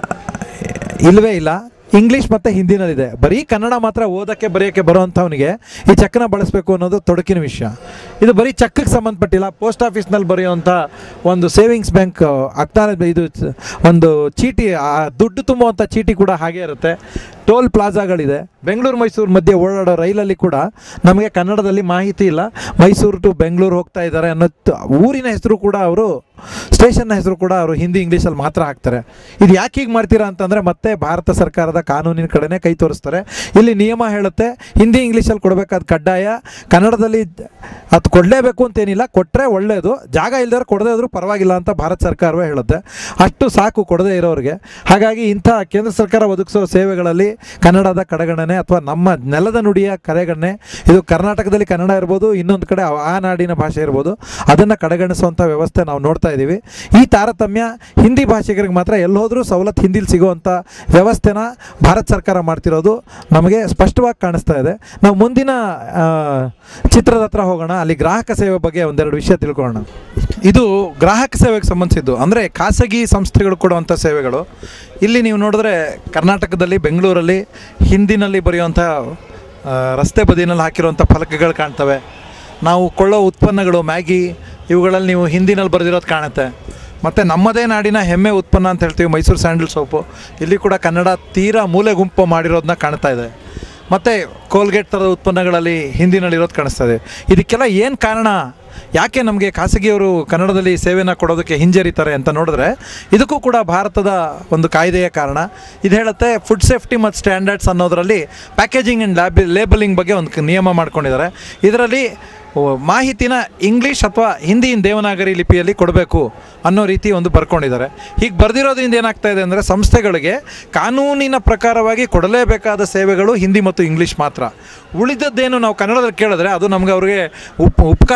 ಇಲ್ಲವೇ ಇಲ್ಲ ಇಂಗ್ಲೀಷ್ ಮತ್ತು ಹಿಂದಿನಲ್ಲಿದೆ ಬರೀ ಕನ್ನಡ ಮಾತ್ರ ಓದೋಕ್ಕೆ ಬರೆಯೋಕ್ಕೆ ಬರೋವಂಥವನಿಗೆ ಈ ಚೆಕ್ನ ಬಳಸಬೇಕು ಅನ್ನೋದು ತೊಡಕಿನ ವಿಷಯ ಇದು ಬರೀ ಚೆಕ್ಗೆ ಸಂಬಂಧಪಟ್ಟಿಲ್ಲ ಪೋಸ್ಟ್ ಆಫೀಸ್ನಲ್ಲಿ ಬರೆಯುವಂಥ ಒಂದು ಸೇವಿಂಗ್ಸ್ ಬ್ಯಾಂಕ್ ಅಕ್ತಾರ ಇದು ಚ- ಒಂದು ಚೀಟಿ ಆ ದುಡ್ಡು ತುಂಬುವಂಥ ಚೀಟಿ ಕೂಡ ಹಾಗೆ ಇರುತ್ತೆ ಟೋಲ್ ಪ್ಲಾಜಾಗಳಿದೆ ಬೆಂಗಳೂರು ಮೈಸೂರು ಮಧ್ಯೆ ಓಡಾಡೋ ರೈಲಲ್ಲಿ ಕೂಡ ನಮಗೆ ಕನ್ನಡದಲ್ಲಿ ಮಾಹಿತಿ ಇಲ್ಲ ಮೈಸೂರು ಟು ಬೆಂಗಳೂರು ಹೋಗ್ತಾ ಇದ್ದಾರೆ ಅನ್ನೋ ತ- ಊರಿನ ಹೆಸರು ಕೂಡ ಅವರು ಸ್ಟೇಷನ್ನ ಹೆಸರು ಕೂಡ ಅವರು ಹಿಂದಿ ಇಂಗ್ಲೀಷಲ್ಲಿ ಮಾತ್ರ ಹಾಕ್ತಾರೆ ಇದು ಯಾಕೆ ಹೀಗೆ ಮಾಡ್ತೀರಾ ಅಂತಂದರೆ ಮತ್ತೆ ಭಾರತ ಸರ್ಕಾರದ ಕಾನೂನಿನ ಕಡೆನೇ ಕೈ ತೋರಿಸ್ತಾರೆ ಇಲ್ಲಿ ನಿಯಮ ಹೇಳುತ್ತೆ ಹಿಂದಿ ಇಂಗ್ಲೀಷಲ್ಲಿ ಕೊಡಬೇಕಾದ ಕಡ್ಡಾಯ ಕನ್ನಡದಲ್ಲಿ ಅದು ಕೊಡಲೇಬೇಕು ಅಂತೇನಿಲ್ಲ ಕೊಟ್ಟರೆ ಒಳ್ಳೆಯದು ಜಾಗ ಇಲ್ದವ್ರು ಕೊಡದೇ ಇದ್ರೂ ಪರವಾಗಿಲ್ಲ ಅಂತ ಭಾರತ ಸರ್ಕಾರವೇ ಹೇಳುತ್ತೆ ಅಷ್ಟು ಸಾಕು ಕೊಡದೇ ಇರೋರಿಗೆ ಹಾಗಾಗಿ ಇಂಥ ಕೇಂದ್ರ ಸರ್ಕಾರ ಒದಗಿಸೋ ಸೇವೆಗಳಲ್ಲಿ ಕನ್ನಡದ ಕಡೆಗಣನೆ ಅಥವಾ ನಮ್ಮ ನೆಲದ ನುಡಿಯ ಕರೆಗಣನೆ ಇದು ಕರ್ನಾಟಕದಲ್ಲಿ ಕನ್ನಡ ಇರ್ಬೋದು ಇನ್ನೊಂದು ಕಡೆ ಆ ನಾಡಿನ ಭಾಷೆ ಇರ್ಬೋದು ಅದನ್ನು ಕಡೆಗಣಿಸುವಂಥ ವ್ಯವಸ್ಥೆ ನಾವು ನೋಡ್ತಾ ಇದ್ದೀವಿ ಈ ತಾರತಮ್ಯ ಹಿಂದಿ ಭಾಷಿಗರಿಗೆ ಮಾತ್ರ ಎಲ್ಲಿ ಹೋದರೂ ಸವಲತ್ತು ಹಿಂದಿಲಿ ಸಿಗುವಂಥ ವ್ಯವಸ್ಥೆನ ಭಾರತ ಸರ್ಕಾರ ಮಾಡ್ತಿರೋದು ನಮಗೆ ಸ್ಪಷ್ಟವಾಗಿ ಕಾಣಿಸ್ತಾ ಇದೆ ನಾವು ಮುಂದಿನ ಆ, ಚಿತ್ರದ ಹತ್ರ ಹೋಗೋಣ ಅಲ್ಲಿ ಗ್ರಾಹಕ ಸೇವೆ ಬಗ್ಗೆ ಒಂದೆರಡು ವಿಷಯ ತಿಳ್ಕೊಳ್ಳೋಣ ಇದು ಗ್ರಾಹಕ ಸೇವೆಗೆ ಸಂಬಂಧಿಸಿದ್ದು ಅಂದರೆ ಖಾಸಗಿ ಸಂಸ್ಥೆಗಳು ಕೊಡುವಂಥ ಸೇವೆಗಳು ಇಲ್ಲಿ ನೀವು ನೋಡಿದ್ರೆ ಕರ್ನಾಟಕದಲ್ಲಿ ಬೆಂಗಳೂರಲ್ಲಿ ಹಿಂದಿನಲ್ಲಿ ಬರೆಯುವಂಥ ಆ, ರಸ್ತೆ ಬದಿನಲ್ಲಿ ಹಾಕಿರುವಂಥ ಫಲಕಗಳು ಕಾಣ್ತವೆ ನಾವು ಕೊಳ್ಳೋ ಉತ್ಪನ್ನಗಳು ಮ್ಯಾಗಿ ಇವುಗಳಲ್ಲಿ ನೀವು ಹಿಂದಿನಲ್ಲಿ ಬರೆದಿರೋದು ಕಾಣುತ್ತೆ ಮತ್ತು ನಮ್ಮದೇ ನಾಡಿನ ಹೆಮ್ಮೆ ಉತ್ಪನ್ನ ಅಂತ ಹೇಳ್ತೀವಿ ಮೈಸೂರು ಸ್ಯಾಂಡಲ್ ಸೋಪು ಇಲ್ಲಿ ಕೂಡ ಕನ್ನಡ ತೀರಾ ಮೂಲೆ ಗುಂಪು ಮಾಡಿರೋದನ್ನ ಕಾಣ್ತಾ ಇದೆ ಮತ್ತು ಕೋಲ್ಗೇಟ್ ಥರದ ಉತ್ಪನ್ನಗಳಲ್ಲಿ ಹಿಂದಿನಲ್ಲಿರೋದು ಕಾಣಿಸ್ತಾ ಇದೆ ಇದಕ್ಕೆಲ್ಲ ಏನು ಕಾರಣ ಯಾಕೆ ನಮಗೆ ಖಾಸಗಿಯವರು ಕನ್ನಡದಲ್ಲಿ ಸೇವೆನ ಕೊಡೋದಕ್ಕೆ ಹಿಂಜರಿತಾರೆ ಅಂತ ನೋಡಿದ್ರೆ ಇದಕ್ಕೂ ಕೂಡ ಭಾರತದ ಒಂದು ಕಾಯ್ದೆಯ ಕಾರಣ ಇದು ಹೇಳುತ್ತೆ ಫುಡ್ ಸೇಫ್ಟಿ ಮತ್ತು ಸ್ಟ್ಯಾಂಡರ್ಡ್ಸ್ ಅನ್ನೋದರಲ್ಲಿ ಪ್ಯಾಕೇಜಿಂಗ್ ಆ್ಯಂಡ್ ಲ್ಯಾಬಿ ಲೇಬಲಿಂಗ್ ಬಗ್ಗೆ ಒಂದು ನಿಯಮ ಮಾಡ್ಕೊಂಡಿದ್ದಾರೆ ಇದರಲ್ಲಿ ಓ, ಮಾಹಿತಿನ ಇಂಗ್ಲೀಷ್ ಅಥವಾ ಹಿಂದಿ ದೇವನಾಗರಿ ಲಿಪಿಯಲ್ಲಿ ಕೊಡಬೇಕು ಅನ್ನೋ ರೀತಿ ಒಂದು ಬರ್ಕೊಂಡಿದ್ದಾರೆ ಹೀಗೆ ಬರ್ದಿರೋದ್ರಿಂದ ಏನಾಗ್ತಾ ಇದೆ ಅಂದರೆ ಸಂಸ್ಥೆಗಳಿಗೆ ಕಾನೂನಿನ ಪ್ರಕಾರವಾಗಿ ಕೊಡಲೇಬೇಕಾದ ಸೇವೆಗಳು ಹಿಂದಿ ಮತ್ತು ಇಂಗ್ಲೀಷ್ ಮಾತ್ರ ಉಳಿದದ್ದೇನು ನಾವು ಕನ್ನಡದಲ್ಲಿ ಕೇಳಿದ್ರೆ ಅದು ನಮಗೆ ಅವ್ರಿಗೆ ಉಪ್ ಉಪಕಾರ ಕೊಟ್ಟ ಹಾಗೆ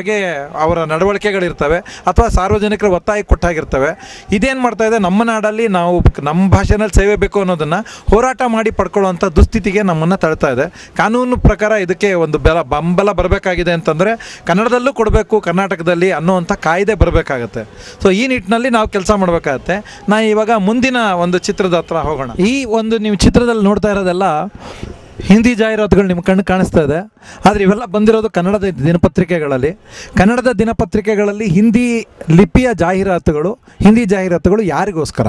ಹಾಗೆ ಅವರ ನಡವಳಿಕೆಗಳಿರ್ತವೆ ಅಥವಾ ಸಾರ್ವಜನಿಕರ ಒತ್ತಾಯ ಕೊಟ್ಟಾಗಿರ್ತವೆ ಇದೇನು ಮಾಡ್ತಾ ಇದೆ ನಮ್ಮ ನಾಡಲ್ಲಿ ನಾವು ನಮ್ಮ ಭಾಷೆನಲ್ಲಿ ಸೇವೆ ಬೇಕು ಅನ್ನೋದನ್ನು ಹೋರಾಟ ಮಾಡಿ ಪಡ್ಕೊಳ್ಳುವಂಥ ದುಸ್ಥಿತಿಗೆ ನಮ್ಮನ್ನು ತಳ್ತಾ ಇದೆ ಕಾನೂನು ಪ್ರಕಾರ ಇದಕ್ಕೆ ಒಂದು ಬೆಲ ಬೆಂಬಲ ಬರಬೇಕಾಗಿದೆ ಅಂತಂದರೆ ಕನ್ನಡದಲ್ಲೂ ಕೊಡಬೇಕು ಕರ್ನಾಟಕದಲ್ಲಿ ಅನ್ನುವಂಥ ಕಾಯ್ದೆ ಬರಬೇಕಾಗತ್ತೆ ಸೊ ಈ ನಿಟ್ಟಿನಲ್ಲಿ ನಾವು ಕೆಲಸ ಮಾಡಬೇಕಾಗತ್ತೆ ನಾ ಇವಾಗ ಮುಂದಿನ ಒಂದು ಚಿತ್ರದ ಹತ್ರ ಹೋಗೋಣ ಈ ಒಂದು ನೀವು ಚಿತ್ರದಲ್ಲಿ ನೋಡ್ತಾ ಇರೋದೆಲ್ಲ ಹಿಂದಿ ಜಾಹೀರಾತುಗಳು ನಿಮ್ಮ ಕಣ್ಣು ಕಾಣಿಸ್ತಾ ಇದೆ ಆದರೆ ಇವೆಲ್ಲ ಬಂದಿರೋದು ಕನ್ನಡದ ದಿನಪತ್ರಿಕೆಗಳಲ್ಲಿ ಕನ್ನಡದ ದಿನಪತ್ರಿಕೆಗಳಲ್ಲಿ ಹಿಂದಿ ಲಿಪಿಯ ಜಾಹೀರಾತುಗಳು ಹಿಂದಿ ಜಾಹೀರಾತುಗಳು ಯಾರಿಗೋಸ್ಕರ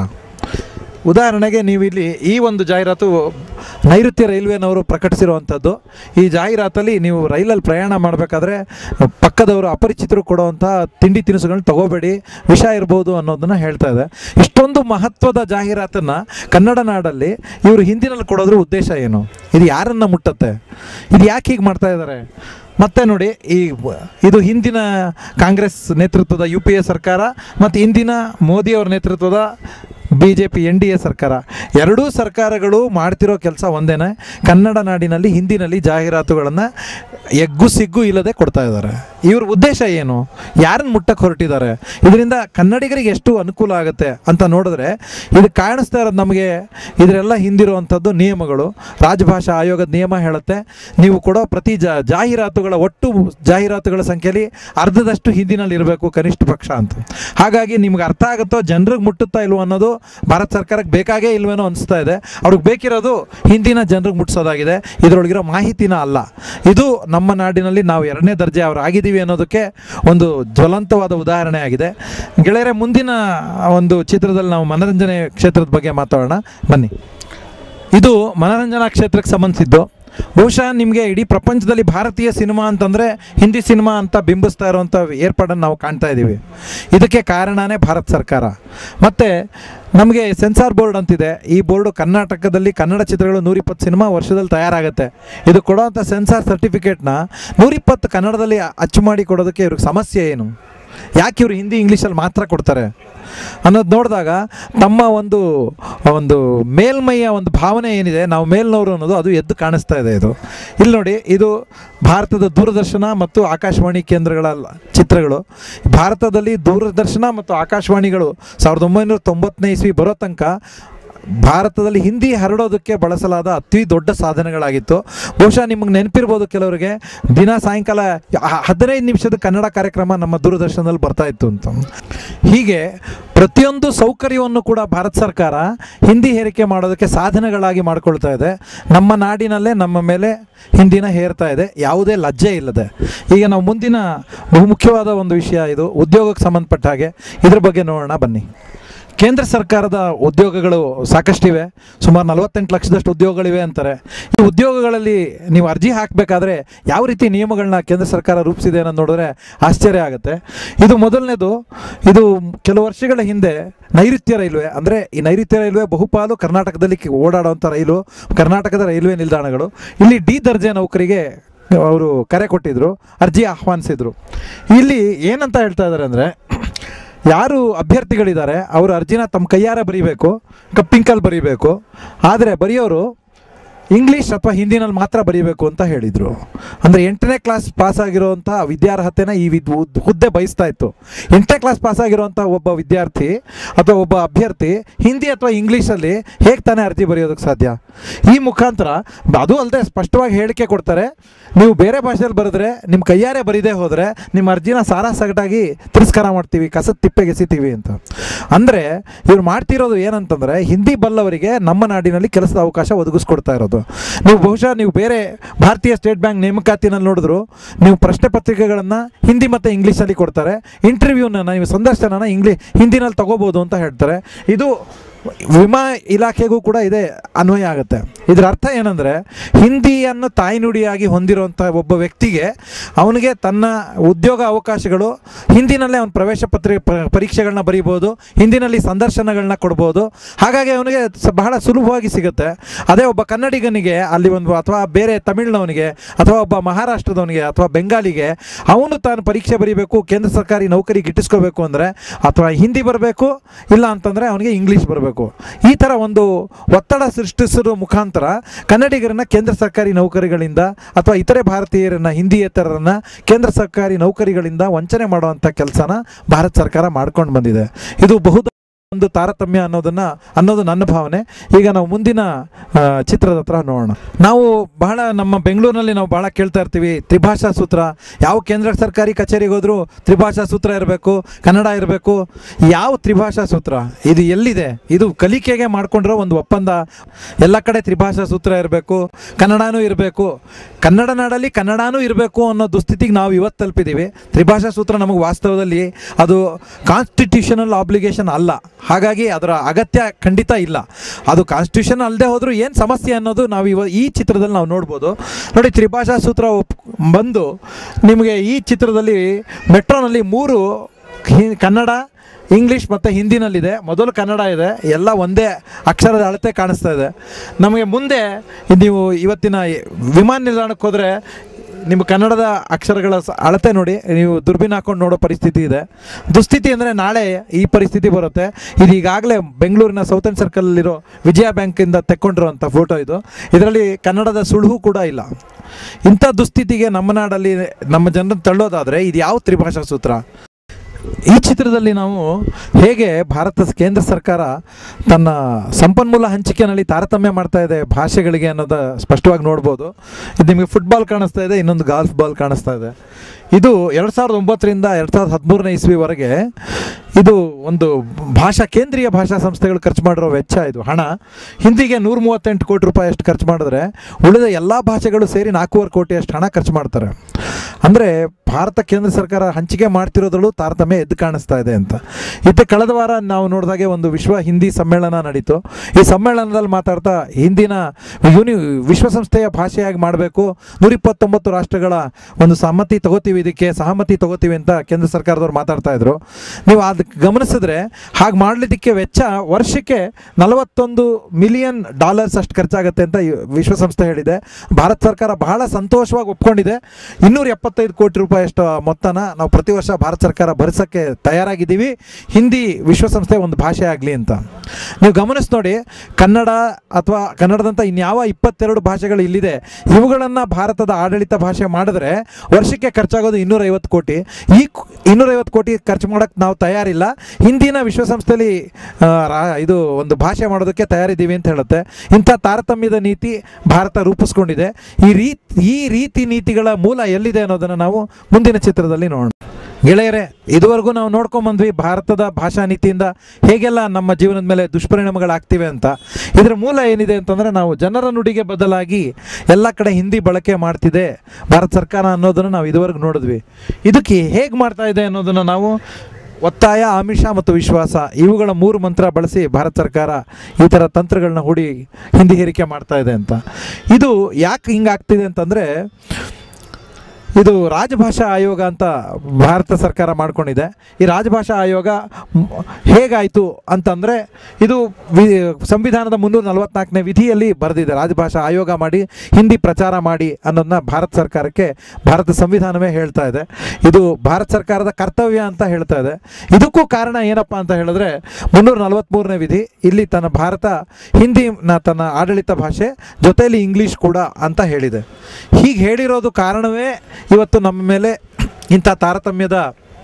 ಉದಾಹರಣೆಗೆ ನೀವು ಇಲ್ಲಿ ಈ ಒಂದು ಜಾಹೀರಾತು ನೈಋತ್ಯ ರೈಲ್ವೆನವರು ಪ್ರಕಟಿಸಿರುವಂಥದ್ದು ಈ ಜಾಹೀರಾತಲ್ಲಿ ನೀವು ರೈಲಲ್ಲಿ ಪ್ರಯಾಣ ಮಾಡಬೇಕಾದ್ರೆ ಪಕ್ಕದವರು ಅಪರಿಚಿತರು ಕೊಡುವಂಥ ತಿಂಡಿ ತಿನಿಸುಗಳನ್ನ ತಗೋಬೇಡಿ ವಿಷ ಇರ್ಬೋದು ಅನ್ನೋದನ್ನು ಹೇಳ್ತಾ ಇದೆ ಇಷ್ಟೊಂದು ಮಹತ್ವದ ಜಾಹೀರಾತನ್ನು ಕನ್ನಡ ನಾಡಲ್ಲಿ ಇವರು ಹಿಂದಿನಲ್ಲಿ ಕೊಡೋದ್ರ ಉದ್ದೇಶ ಏನು ಇದು ಯಾರನ್ನು ಮುಟ್ಟತ್ತೆ ಇದು ಯಾಕೆ ಹೀಗೆ ಮಾಡ್ತಾ ಇದ್ದಾರೆ ಮತ್ತೆ ನೋಡಿ ಈ ಇದು ಹಿಂದಿನ ಕಾಂಗ್ರೆಸ್ ನೇತೃತ್ವದ ಯು ಪಿ ಎ ಸರ್ಕಾರ ಮತ್ತು ಇಂದಿನ ಮೋದಿಯವರ ನೇತೃತ್ವದ B J P N D A ಸರ್ಕಾರ ಎರಡೂ ಸರ್ಕಾರಗಳು ಮಾಡ್ತಿರೋ ಕೆಲಸ ಒಂದೇನೆ ಕನ್ನಡ ನಾಡಿನಲ್ಲಿ ಹಿಂದಿನಲ್ಲಿ ಜಾಹೀರಾತುಗಳನ್ನು ಎಗ್ಗು ಸಿಗ್ಗು ಇಲ್ಲದೆ ಕೊಡ್ತಾ ಇದ್ದಾರೆ ಇವ್ರ ಉದ್ದೇಶ ಏನು ಯಾರನ್ನು ಮುಟ್ಟಕ್ಕೆ ಹೊರಟಿದ್ದಾರೆ ಇದರಿಂದ ಕನ್ನಡಿಗರಿಗೆ ಎಷ್ಟು ಅನುಕೂಲ ಆಗುತ್ತೆ ಅಂತ ನೋಡಿದ್ರೆ ಇದು ಕಾಣಿಸ್ತಾ ಇರೋದು ನಮಗೆ ಇದರೆಲ್ಲ ಹಿಂದಿರುವಂಥದ್ದು ನಿಯಮಗಳು ರಾಜಭಾಷಾ ಆಯೋಗದ ನಿಯಮ ಹೇಳುತ್ತೆ ನೀವು ಕೊಡೋ ಪ್ರತಿ ಜಾ ಜಾಹೀರಾತುಗಳ ಒಟ್ಟು ಜಾಹೀರಾತುಗಳ ಸಂಖ್ಯೆಯಲ್ಲಿ ಅರ್ಧದಷ್ಟು ಹಿಂದಿನಲ್ಲಿ ಇರಬೇಕು ಕನಿಷ್ಠ ಪಕ್ಷ ಅಂತ ಹಾಗಾಗಿ ನಿಮ್ಗೆ ಅರ್ಥ ಆಗುತ್ತೋ ಜನರಿಗೆ ಮುಟ್ಟುತ್ತಾ ಇಲ್ವೋ ಅನ್ನೋದು ಭಾರತ ಸರ್ಕಾರಕ್ಕೆ ಬೇಕಾಗೇ ಇಲ್ವೇನೋ ಅನಿಸ್ತಾ ಇದೆ ಅವ್ರಿಗೆ ಬೇಕಿರೋದು ಹಿಂದಿನ ಜನರಿಗೆ ಮುಟ್ಸೋದಾಗಿದೆ ಇದರೊಳಗಿರೋ ಮಾಹಿತಿನ ಅಲ್ಲ ಇದು ನಮ್ಮ ನಾಡಿನಲ್ಲಿ ನಾವು ಎರಡನೇ ದರ್ಜೆ ಅವ್ರು ಆಗಿದ್ದೀವಿ ಅನ್ನೋದಕ್ಕೆ ಒಂದು ಜ್ವಲಂತವಾದ ಉದಾಹರಣೆ ಆಗಿದೆ ಗೆಳೆಯರೆ ಮುಂದಿನ ಒಂದು ಚಿತ್ರದಲ್ಲಿ ನಾವು ಮನರಂಜನೆ ಕ್ಷೇತ್ರದ ಬಗ್ಗೆ ಮಾತಾಡೋಣ ಬನ್ನಿ ಇದು ಮನರಂಜನಾ ಕ್ಷೇತ್ರಕ್ಕೆ ಸಂಬಂಧಿಸಿದ್ದು ಬಹುಶಃ ನಿಮಗೆ ಇಡೀ ಪ್ರಪಂಚದಲ್ಲಿ ಭಾರತೀಯ ಸಿನಿಮಾ ಅಂತಂದರೆ ಹಿಂದಿ ಸಿನಿಮಾ ಅಂತ ಬಿಂಬಿಸ್ತಾ ಇರುವಂಥ ಏರ್ಪಾಡನ್ನು ನಾವು ಕಾಣ್ತಾ ಇದ್ದೀವಿ ಇದಕ್ಕೆ ಕಾರಣನೇ ಭಾರತ ಸರ್ಕಾರ ಮತ್ತು ನಮಗೆ ಸೆನ್ಸಾರ್ ಬೋರ್ಡ್ ಅಂತಿದೆ ಈ ಬೋರ್ಡು ಕರ್ನಾಟಕದಲ್ಲಿ ಕನ್ನಡ ಚಿತ್ರಗಳು ನೂರಿಪ್ಪತ್ತು ಸಿನಿಮಾ ವರ್ಷದಲ್ಲಿ ತಯಾರಾಗುತ್ತೆ ಇದು ಕೊಡೋವಂಥ ಸೆನ್ಸಾರ್ ಸರ್ಟಿಫಿಕೇಟ್ನ ನೂರಿಪ್ಪತ್ತು ಕನ್ನಡದಲ್ಲಿ ಅಚ್ಚು ಮಾಡಿ ಕೊಡೋದಕ್ಕೆ ಇವ್ರಿಗೆ ಸಮಸ್ಯೆ ಏನು ಯಾಕೆ ಇವರು ಹಿಂದಿ ಇಂಗ್ಲೀಷಲ್ಲಿ ಮಾತ್ರ ಕೊಡ್ತಾರೆ ಅನ್ನೋದು ನೋಡಿದಾಗ ತಮ್ಮ ಒಂದು ಒಂದು ಮೇಲ್ಮೈಯ ಒಂದು ಭಾವನೆ ಏನಿದೆ ನಾವು ಮೇಲ್ನವರು ಅನ್ನೋದು ಅದು ಎದ್ದು ಕಾಣಿಸ್ತಾ ಇದೆ ಇದು ಇಲ್ಲಿ ನೋಡಿ ಇದು ಭಾರತದ ದೂರದರ್ಶನ ಮತ್ತು ಆಕಾಶವಾಣಿ ಕೇಂದ್ರಗಳ ಚಿತ್ರಗಳು ಭಾರತದಲ್ಲಿ ದೂರದರ್ಶನ ಮತ್ತು ಆಕಾಶವಾಣಿಗಳು ಸಾವಿರದ ಒಂಬೈನೂರ ತೊಂಬತ್ತನೇ ಇಸ್ವಿ ಬರೋ ತನಕ ಭಾರತದಲ್ಲಿ ಹಿಂದಿ ಹರಡೋದಕ್ಕೆ ಬಳಸಲಾದ ಅತಿ ದೊಡ್ಡ ಸಾಧನೆಗಳಾಗಿತ್ತು ಬಹುಶಃ ನಿಮಗೆ ನೆನಪಿರ್ಬೋದು ಕೆಲವರಿಗೆ ದಿನ ಸಾಯಂಕಾಲ ಹ- ಹದಿನೈದು ನಿಮಿಷದ ಕನ್ನಡ ಕಾರ್ಯಕ್ರಮ ನಮ್ಮ ದೂರದರ್ಶನದಲ್ಲಿ ಬರ್ತಾ ಇತ್ತು ಅಂತ ಹೀಗೆ ಪ್ರತಿಯೊಂದು ಸೌಕರ್ಯವನ್ನು ಕೂಡ ಭಾರತ ಸರ್ಕಾರ ಹಿಂದಿ ಹೇರಿಕೆ ಮಾಡೋದಕ್ಕೆ ಸಾಧನೆಗಳಾಗಿ ಮಾಡ್ಕೊಳ್ತಾ ಇದೆ ನಮ್ಮ ನಾಡಿನಲ್ಲೇ ನಮ್ಮ ಮೇಲೆ ಹಿಂದಿನ ಹೇರ್ತಾ ಇದೆ ಯಾವುದೇ ಲಜ್ಜೆ ಇಲ್ಲದೆ ಈಗ ನಾವು ಮುಂದಿನ ಬಹುಮುಖ್ಯವಾದ ಒಂದು ವಿಷಯ ಇದು ಉದ್ಯೋಗಕ್ಕೆ ಸಂಬಂಧಪಟ್ಟ ಹಾಗೆ ಇದ್ರ ಬಗ್ಗೆ ನೋಡೋಣ ಬನ್ನಿ ಕೇಂದ್ರ ಸರ್ಕಾರದ ಉದ್ಯೋಗಗಳು ಸಾಕಷ್ಟಿವೆ ಸುಮಾರು ನಲವತ್ತೆಂಟು ಲಕ್ಷದಷ್ಟು ಉದ್ಯೋಗಗಳಿವೆ ಅಂತಾರೆ ಈ ಉದ್ಯೋಗಗಳಲ್ಲಿ ನೀವು ಅರ್ಜಿ ಹಾಕಬೇಕಾದ್ರೆ ಯಾವ ರೀತಿ ನಿಯಮಗಳನ್ನ ಕೇಂದ್ರ ಸರ್ಕಾರ ರೂಪಿಸಿದೆ ಅನ್ನೋದು ನೋಡಿದ್ರೆ ಆಶ್ಚರ್ಯ ಆಗುತ್ತೆ ಇದು ಮೊದಲನೇದು ಇದು ಕೆಲವು ವರ್ಷಗಳ ಹಿಂದೆ ನೈಋತ್ಯ ರೈಲ್ವೆ ಅಂದರೆ ಈ ನೈಋತ್ಯ ರೈಲ್ವೆ ಬಹುಪಾಲು ಕರ್ನಾಟಕದಲ್ಲಿ ಕಿ- ಓಡಾಡುವಂಥ ರೈಲು ಕರ್ನಾಟಕದ ರೈಲ್ವೆ ನಿಲ್ದಾಣಗಳು ಇಲ್ಲಿ ಡಿ ದರ್ಜೆ ನೌಕರಿಗೆ ಅವರು ಕರೆ ಕೊಟ್ಟಿದ್ರು ಅರ್ಜಿ ಆಹ್ವಾನಿಸಿದ್ರು ಇಲ್ಲಿ ಏನಂತ ಹೇಳ್ತಾ ಇದ್ದಾರೆ ಅಂದರೆ ಯಾರು ಅಭ್ಯರ್ಥಿಗಳಿದ್ದಾರೆ ಅವರು ಅರ್ಜಿನ ತಮ್ಮ ಕೈಯಾರೆ ಬರೀಬೇಕು ಕಪ್ಪಿಂಕಲ್ಲಿ ಬರೀಬೇಕು ಆದರೆ ಬರೆಯೋರು ಇಂಗ್ಲೀಷ್ ಅಥವಾ ಹಿಂದಿನಲ್ಲಿ ಮಾತ್ರ ಬರೀಬೇಕು ಅಂತ ಹೇಳಿದರು ಅಂದರೆ ಎಂಟನೇ ಕ್ಲಾಸ್ ಪಾಸ್ ಆಗಿರುವಂಥ ವಿದ್ಯಾರ್ಹತೆನ ಈ ವಿದ್ ಹುದ್- ಹುದ್ದೆ ಬಯಸ್ತಾ ಇತ್ತು ಎಂಟನೇ ಕ್ಲಾಸ್ ಪಾಸ್ ಆಗಿರುವಂಥ ಒಬ್ಬ ವಿದ್ಯಾರ್ಥಿ ಅಥವಾ ಒಬ್ಬ ಅಭ್ಯರ್ಥಿ ಹಿಂದಿ ಅಥವಾ ಇಂಗ್ಲೀಷಲ್ಲಿ ಹೇಗೆ ತಾನೇ ಅರ್ಜಿ ಬರೆಯೋದಕ್ಕೆ ಸಾಧ್ಯ ಈ ಮುಖಾಂತರ ಅದು ಅಲ್ಲದೆ ಸ್ಪಷ್ಟವಾಗಿ ಹೇಳಿಕೆ ಕೊಡ್ತಾರೆ ನೀವು ಬೇರೆ ಭಾಷೆಯಲ್ಲಿ ಬರೆದ್ರೆ ನಿಮ್ಮ ಕೈಯಾರೆ ಬರೀದೇ ಹೋದರೆ ನಿಮ್ಮ ಅರ್ಜಿನ ಸಾರಾ ಸಗಟಾಗಿ ತಿರಸ್ಕಾರ ಮಾಡ್ತೀವಿ ಕಸದ ತಿಪ್ಪೆಗೆ ಎಸಿತೀವಿ ಅಂತ ಅಂದರೆ ಇವ್ರು ಮಾಡ್ತಿರೋದು ಏನಂತಂದರೆ ಹಿಂದಿ ಬಲ್ಲವರಿಗೆ ನಮ್ಮ ನಾಡಿನಲ್ಲಿ ಕೆಲಸದ ಅವಕಾಶ ಒದಗಿಸ್ಕೊಡ್ತಾ ಇರೋದು ನೀವು ಬಹುಶಃ ನೀವು ಬೇರೆ ಭಾರತೀಯ ಸ್ಟೇಟ್ ಬ್ಯಾಂಕ್ ನೇಮಕಾತಿನಲ್ಲಿ ನೋಡಿದ್ರು ನೀವು ಪ್ರಶ್ನೆ ಪತ್ರಿಕೆಗಳನ್ನು ಹಿಂದಿ ಮತ್ತು ಇಂಗ್ಲೀಷಲ್ಲಿ ಕೊಡ್ತಾರೆ ಇಂಟರ್ವ್ಯೂನ ನೀವು ಸಂದರ್ಶನನ ಇಂಗ್ಲೀ ಹಿಂದಿನಲ್ಲಿ ತಗೋಬೋದು ಅಂತ ಹೇಳ್ತಾರೆ ಇದು ವಿಮಾ ಇಲಾಖೆಗೂ ಕೂಡ ಇದೆ ಅನ್ವಯ ಆಗುತ್ತೆ ಇದರ ಅರ್ಥ ಏನಂದರೆ ಹಿಂದಿಯನ್ನು ತಾಯ್ನುಡಿಯಾಗಿ ಹೊಂದಿರುವಂಥ ಒಬ್ಬ ವ್ಯಕ್ತಿಗೆ ಅವನಿಗೆ ತನ್ನ ಉದ್ಯೋಗ ಅವಕಾಶಗಳು ಹಿಂದಿನಲ್ಲೇ ಅವನ ಪ್ರವೇಶ ಪತ್ರಿ ಪ- ಪರೀಕ್ಷೆಗಳನ್ನ ಬರೀಬೋದು ಹಿಂದಿನಲ್ಲಿ ಸಂದರ್ಶನಗಳನ್ನ ಕೊಡ್ಬೋದು ಹಾಗಾಗಿ ಅವನಿಗೆ ಸ- ಬಹಳ ಸುಲಭವಾಗಿ ಸಿಗುತ್ತೆ ಅದೇ ಒಬ್ಬ ಕನ್ನಡಿಗನಿಗೆ ಅಲ್ಲಿ ಒಂದು ಅಥವಾ ಬೇರೆ ತಮಿಳ್ನವನಿಗೆ ಅಥವಾ ಒಬ್ಬ ಮಹಾರಾಷ್ಟ್ರದವನಿಗೆ ಅಥವಾ ಬೆಂಗಾಲಿಗೆ ಅವನು ತಾನು ಪರೀಕ್ಷೆ ಬರೀಬೇಕು ಕೇಂದ್ರ ಸರ್ಕಾರಿ ನೌಕರಿ ಗಿಟ್ಟಿಸ್ಕೋಬೇಕು ಅಂದರೆ ಅಥವಾ ಹಿಂದಿ ಬರಬೇಕು ಇಲ್ಲ ಅಂತಂದರೆ ಅವನಿಗೆ ಇಂಗ್ಲೀಷ್ ಬರಬೇಕು ಇರಬೇಕು ಈ ಥರ ಒಂದು ಒತ್ತಡ ಸೃಷ್ಟಿಸೋ ಮುಖಾಂತರ ಕನ್ನಡಿಗರನ್ನ ಕೇಂದ್ರ ಸರ್ಕಾರಿ ನೌಕರಿಗಳಿಂದ ಅಥವಾ ಇತರೆ ಭಾರತೀಯರನ್ನ ಹಿಂದಿಯೇತರರನ್ನ ಕೇಂದ್ರ ಸರ್ಕಾರಿ ನೌಕರಿಗಳಿಂದ ವಂಚನೆ ಮಾಡುವಂಥ ಕೆಲಸನ ಭಾರತ ಸರ್ಕಾರ ಮಾಡ್ಕೊಂಡು ಬಂದಿದೆ ಇದು ಬಹು ಒಂದು ತಾರತಮ್ಯ ಅನ್ನೋದನ್ನ ಅನ್ನೋದು ನನ್ನ ಭಾವನೆ ಈಗ ನಾವು ಮುಂದಿನ ಆ, ಚಿತ್ರದ ಹತ್ರ ನೋಡೋಣ ನಾವು ಬಹಳ ನಮ್ಮ ಬೆಂಗಳೂರಿನಲ್ಲಿ ನಾವು ಬಹಳ ಕೇಳ್ತಾ ಇರ್ತೀವಿ ತ್ರಿಭಾಷಾ ಸೂತ್ರ ಯಾವ ಕೇಂದ್ರ ಸರ್ಕಾರಿ ಕಚೇರಿಗೆ ಹೋದ್ರು ತ್ರಿಭಾಷಾ ಸೂತ್ರ ಇರಬೇಕು ಕನ್ನಡ ಇರಬೇಕು ಯಾವ ತ್ರಿಭಾಷಾ ಸೂತ್ರ ಇದು ಎಲ್ಲಿದೆ ಇದು ಕಲಿಕೆಗೆ ಮಾಡ್ಕೊಂಡಿರೋ ಒಂದು ಒಪ್ಪಂದ ಎಲ್ಲ ಕಡೆ ತ್ರಿಭಾಷಾ ಸೂತ್ರ ಇರಬೇಕು ಕನ್ನಡನೂ ಇರಬೇಕು ಕನ್ನಡ ನಾಡಲ್ಲಿ ಕನ್ನಡನೂ ಇರಬೇಕು ಅನ್ನೋ ದುಸ್ಥಿತಿಗೆ ನಾವು ಇವತ್ತು ತಲುಪಿದ್ದೀವಿ ತ್ರಿಭಾಷಾ ಸೂತ್ರ ನಮಗೆ ವಾಸ್ತವದಲ್ಲಿ ಅದು ಕಾನ್ಸ್ಟಿಟ್ಯೂಷನಲ್ ಆಬ್ಲಿಗೇಷನ್ ಅಲ್ಲ ಹಾಗಾಗಿ ಅದರ ಅಗತ್ಯ ಖಂಡಿತ ಇಲ್ಲ ಅದು ಕಾನ್ಸ್ಟಿಟ್ಯೂಷನ್ ಅಲ್ಲದೆ ಹೋದರೂ ಏನು ಸಮಸ್ಯೆ ಅನ್ನೋದು ನಾವು ಇವ ಈ ಚಿತ್ರದಲ್ಲಿ ನಾವು ನೋಡ್ಬೋದು ನೋಡಿ ತ್ರಿಭಾಷಾ ಸೂತ್ರ ಒಪ್ ಬಂದು ನಿಮಗೆ ಈ ಚಿತ್ರದಲ್ಲಿ ಮೆಟ್ರೋನಲ್ಲಿ ಮೂರು ಹಿ- ಕನ್ನಡ ಇಂಗ್ಲೀಷ್ ಮತ್ತು ಹಿಂದಿನಲ್ಲಿದೆ ಮೊದಲು ಕನ್ನಡ ಇದೆ ಎಲ್ಲ ಒಂದೇ ಅಕ್ಷರದ ಅಳತೆ ಕಾಣಿಸ್ತಾ ಇದೆ ನಮಗೆ ಮುಂದೆ ನೀವು ಇವತ್ತಿನ ವಿಮಾನ ನಿಲ್ದಾಣಕ್ಕೆ ಹೋದರೆ ನಿಮ್ಮ ಕನ್ನಡದ ಅಕ್ಷರಗಳ ಸ- ಅಳತೆ ನೋಡಿ ನೀವು ದುರ್ಬಿನ್ ಹಾಕೊಂಡು ನೋಡೋ ಪರಿಸ್ಥಿತಿ ಇದೆ ದುಸ್ಥಿತಿ ಅಂದರೆ ನಾಳೆ ಈ ಪರಿಸ್ಥಿತಿ ಬರುತ್ತೆ ಇದು ಈಗಾಗಲೇ ಬೆಂಗಳೂರಿನ ಸೌತರ್ನ್ ಸರ್ಕಲಲ್ಲಿರೋ ವಿಜಯ ಬ್ಯಾಂಕಿಂದ ತೆಕ್ಕೊಂಡಿರೋಂಥ ಫೋಟೋ ಇದು ಇದರಲ್ಲಿ ಕನ್ನಡದ ಸುಳುಹು ಕೂಡ ಇಲ್ಲ ಇಂಥ ದುಸ್ಥಿತಿಗೆ ನಮ್ಮ ನಾಡಲ್ಲಿ ನಮ್ಮ ಜನರನ್ನು ತಳ್ಳೋದಾದರೆ ಇದು ಯಾವ ತ್ರಿಭಾಷಾ ಸೂತ್ರ ಈ ಚಿತ್ರದಲ್ಲಿ ನಾವು ಹೇಗೆ ಭಾರತ ಸ- ಕೇಂದ್ರ ಸರ್ಕಾರ ತನ್ನ ಸಂಪನ್ಮೂಲ ಹಂಚಿಕೆಯಲ್ಲಿ ತಾರತಮ್ಯ ಮಾಡ್ತಾ ಇದೆ ಭಾಷೆಗಳಿಗೆ ಅನ್ನೋದು ಸ್ಪಷ್ಟವಾಗಿ ನೋಡ್ಬೋದು ಇದು ನಿಮಗೆ ಫುಟ್ಬಾಲ್ ಕಾಣಿಸ್ತಾ ಇದೆ ಇನ್ನೊಂದು ಗಾಲ್ಫ್ ಬಾಲ್ ಕಾಣಿಸ್ತಾ ಇದೆ ಇದು ಎರಡು ಸಾವಿರದ ಒಂಬತ್ತರಿಂದ ಎರಡು ಸಾವಿರದ ಹದಿಮೂರನೇ ಇಸ್ವಿವರೆಗೆ ಇದು ಒಂದು ಭಾಷಾ ಕೇಂದ್ರೀಯ ಭಾಷಾ ಸಂಸ್ಥೆಗಳು ಖರ್ಚು ಮಾಡಿರೋ ವೆಚ್ಚ ಇದು ಹಣ ಹಿಂದಿಗೆ ನೂರ ಮೂವತ್ತೆಂಟು ಕೋಟಿ ರೂಪಾಯಿ ಅಷ್ಟು ಖರ್ಚು ಮಾಡಿದ್ರೆ ಉಳಿದ ಎಲ್ಲ ಭಾಷೆಗಳು ಸೇರಿ ನಾಲ್ಕೂವರೆ ಕೋಟಿ ಅಷ್ಟು ಹಣ ಖರ್ಚು ಮಾಡ್ತಾರೆ ಅಂದರೆ ಭಾರತ ಕೇಂದ್ರ ಸರ್ಕಾರ ಹಂಚಿಕೆ ಮಾಡ್ತಿರೋದ್ರಲ್ಲೂ ತಾರತಮ್ಯ ಎದ್ದು ಕಾಣಿಸ್ತಾ ಇದೆ ಅಂತ ಇತ್ತೆ ಕಳೆದ ವಾರ ನಾವು ನೋಡಿದಾಗೆ ಒಂದು ವಿಶ್ವ ಹಿಂದಿ ಸಮ್ಮೇಳನ ನಡೀತು ಈ ಸಮ್ಮೇಳನದಲ್ಲಿ ಮಾತಾಡ್ತಾ ಹಿಂದಿನ ಯೂನಿ ವಿಶ್ವಸಂಸ್ಥೆಯ ಭಾಷೆಯಾಗಿ ಮಾಡಬೇಕು ನೂರಿಪ್ಪತ್ತೊಂಬತ್ತು ರಾಷ್ಟ್ರಗಳ ಒಂದು ಸಮ್ಮತಿ ತಗೋತೀವಿ ಇದಕ್ಕೆ ಸಹಮತಿ ತಗೋತೀವಿ ಅಂತ ಕೇಂದ್ರ ಸರ್ಕಾರದವ್ರು ಮಾತಾಡ್ತಾ ಇದ್ರು ನೀವು ಅದಕ್ಕೆ ಗಮನಿಸಿದ್ರೆ ಹಾಗೆ ಮಾಡಲಿದ್ದಕ್ಕೆ ವೆಚ್ಚ ವರ್ಷಕ್ಕೆ ನಲವತ್ತೊಂದು ಮಿಲಿಯನ್ ಡಾಲರ್ಸ್ ಅಷ್ಟು ಖರ್ಚಾಗುತ್ತೆ ಅಂತ ಈ ವಿಶ್ವಸಂಸ್ಥೆ ಹೇಳಿದೆ ಭಾರತ ಸರ್ಕಾರ ಬಹಳ ಸಂತೋಷವಾಗಿ ಒಪ್ಕೊಂಡಿದೆ ಇನ್ನೂರ ಎಪ್ಪತ್ತೈದು ಕೋಟಿ ರೂಪಾಯಿ ಅಷ್ಟು ಮೊತ್ತನ ನಾವು ಪ್ರತಿ ವರ್ಷ ಭಾರತ ಸರ್ಕಾರ ಭರಿಸೋಕ್ಕೆ ತಯಾರಾಗಿದ್ದೀವಿ ಹಿಂದಿ ವಿಶ್ವಸಂಸ್ಥೆ ಒಂದು ಭಾಷೆ ಆಗಲಿ ಅಂತ ನೀವು ಗಮನಿಸಿ ನೋಡಿ ಕನ್ನಡ ಅಥವಾ ಕನ್ನಡದಂಥ ಇನ್ಯಾವ ಇಪ್ಪತ್ತೆರಡು ಭಾಷೆಗಳು ಇಲ್ಲಿದೆ ಇವುಗಳನ್ನು ಭಾರತದ ಆಡಳಿತ ಭಾಷೆ ಮಾಡಿದ್ರೆ ವರ್ಷಕ್ಕೆ ಖರ್ಚಾಗೋದು ಇನ್ನೂರೈವತ್ತು ಕೋಟಿ ಈ ಕು- ಇನ್ನೂರೈವತ್ತು ಕೋಟಿ ಖರ್ಚು ಮಾಡೋಕ್ಕೆ ನಾವು ತಯಾರಿಲ್ಲ ಹಿಂದಿನ ವಿಶ್ವಸಂಸ್ಥೆಯಲ್ಲಿ ಆ, ರಾ- ಇದು ಒಂದು ಭಾಷೆ ಮಾಡೋದಕ್ಕೆ ತಯಾರಿದ್ದೀವಿ ಅಂತ ಹೇಳುತ್ತೆ ಇಂಥ ತಾರತಮ್ಯದ ನೀತಿ ಭಾರತ ರೂಪಿಸ್ಕೊಂಡಿದೆ ಈ ರೀತಿ ಈ ರೀತಿ ನೀತಿಗಳ ಮೂಲ ಎಲ್ಲಿದೆ ಅನ್ನೋದನ್ನು ನಾವು ಮುಂದಿನ ಚಿತ್ರದಲ್ಲಿ ನೋಡೋಣ ಗೆಳೆಯರೇ ಇದುವರೆಗೂ ನಾವು ನೋಡ್ಕೊಂಬಂದ್ವಿ ಭಾರತದ ಭಾಷಾ ನೀತಿಯಿಂದ ಹೇಗೆಲ್ಲ ನಮ್ಮ ಜೀವನದ ಮೇಲೆ ದುಷ್ಪರಿಣಾಮಗಳಾಗ್ತಿವೆ ಅಂತ ಇದರ ಮೂಲ ಏನಿದೆ ಅಂತಂದರೆ ನಾವು ಜನರ ನುಡಿಗೆ ಬದಲಾಗಿ ಎಲ್ಲ ಕಡೆ ಹಿಂದಿ ಬಳಕೆ ಮಾಡ್ತಿದೆ ಭಾರತ ಸರ್ಕಾರ ಅನ್ನೋದನ್ನು ನಾವು ಇದುವರೆಗೂ ನೋಡಿದ್ವಿ ಇದಕ್ಕೆ ಹೇಗೆ ಮಾಡ್ತಾ ಇದೆ ಅನ್ನೋದನ್ನು ನಾವು ಒತ್ತಾಯ ಆಮಿಷ ಮತ್ತು ವಿಶ್ವಾಸ ಇವುಗಳ ಮೂರು ಮಂತ್ರ ಬಳಸಿ ಭಾರತ ಸರ್ಕಾರ ಈ ಥರ ತಂತ್ರಗಳನ್ನ ಹೂಡಿ ಹಿಂದಿ ಹೇರಿಕೆ ಮಾಡ್ತಾ ಇದೆ ಅಂತ ಇದು ಯಾಕೆ ಹಿಂಗಾಗ್ತಿದೆ ಅಂತಂದರೆ ಇದು ರಾಜಭಾಷಾ ಆಯೋಗ ಅಂತ ಭಾರತ ಸರ್ಕಾರ ಮಾಡ್ಕೊಂಡಿದೆ ಈ ರಾಜಭಾಷಾ ಆಯೋಗ ಮ್, ಹೇಗಾಯಿತು ಅಂತಂದರೆ ಇದು ವಿ ಸಂವಿಧಾನದ ಮುನ್ನೂರ ನಲವತ್ನಾಲ್ಕನೇ ವಿಧಿಯಲ್ಲಿ ಬರೆದಿದೆ ರಾಜಭಾಷಾ ಆಯೋಗ ಮಾಡಿ ಹಿಂದಿ ಪ್ರಚಾರ ಮಾಡಿ ಅನ್ನೋದನ್ನ ಭಾರತ ಸರ್ಕಾರಕ್ಕೆ ಭಾರತ ಸಂವಿಧಾನವೇ ಹೇಳ್ತಾ ಇದೆ ಇದು ಭಾರತ ಸರ್ಕಾರದ ಕರ್ತವ್ಯ ಅಂತ ಹೇಳ್ತಾ ಇದೆ ಇದಕ್ಕೂ ಕಾರಣ ಏನಪ್ಪ ಅಂತ ಹೇಳಿದ್ರೆ ಮುನ್ನೂರ ನಲವತ್ತ್ಮೂರನೇ ವಿಧಿ ಇಲ್ಲಿ ತನ್ನ ಭಾರತ ಹಿಂದಿನ ತನ್ನ ಆಡಳಿತ ಭಾಷೆ ಜೊತೆಯಲ್ಲಿ ಇಂಗ್ಲೀಷ್ ಕೂಡ ಅಂತ ಹೇಳಿದೆ ಹೀಗೆ ಹೇಳಿರೋದು ಕಾರಣವೇ ಇವತ್ತು ನಮ್ಮ ಮೇಲೆ ಇಂಥ ತಾರತಮ್ಯದ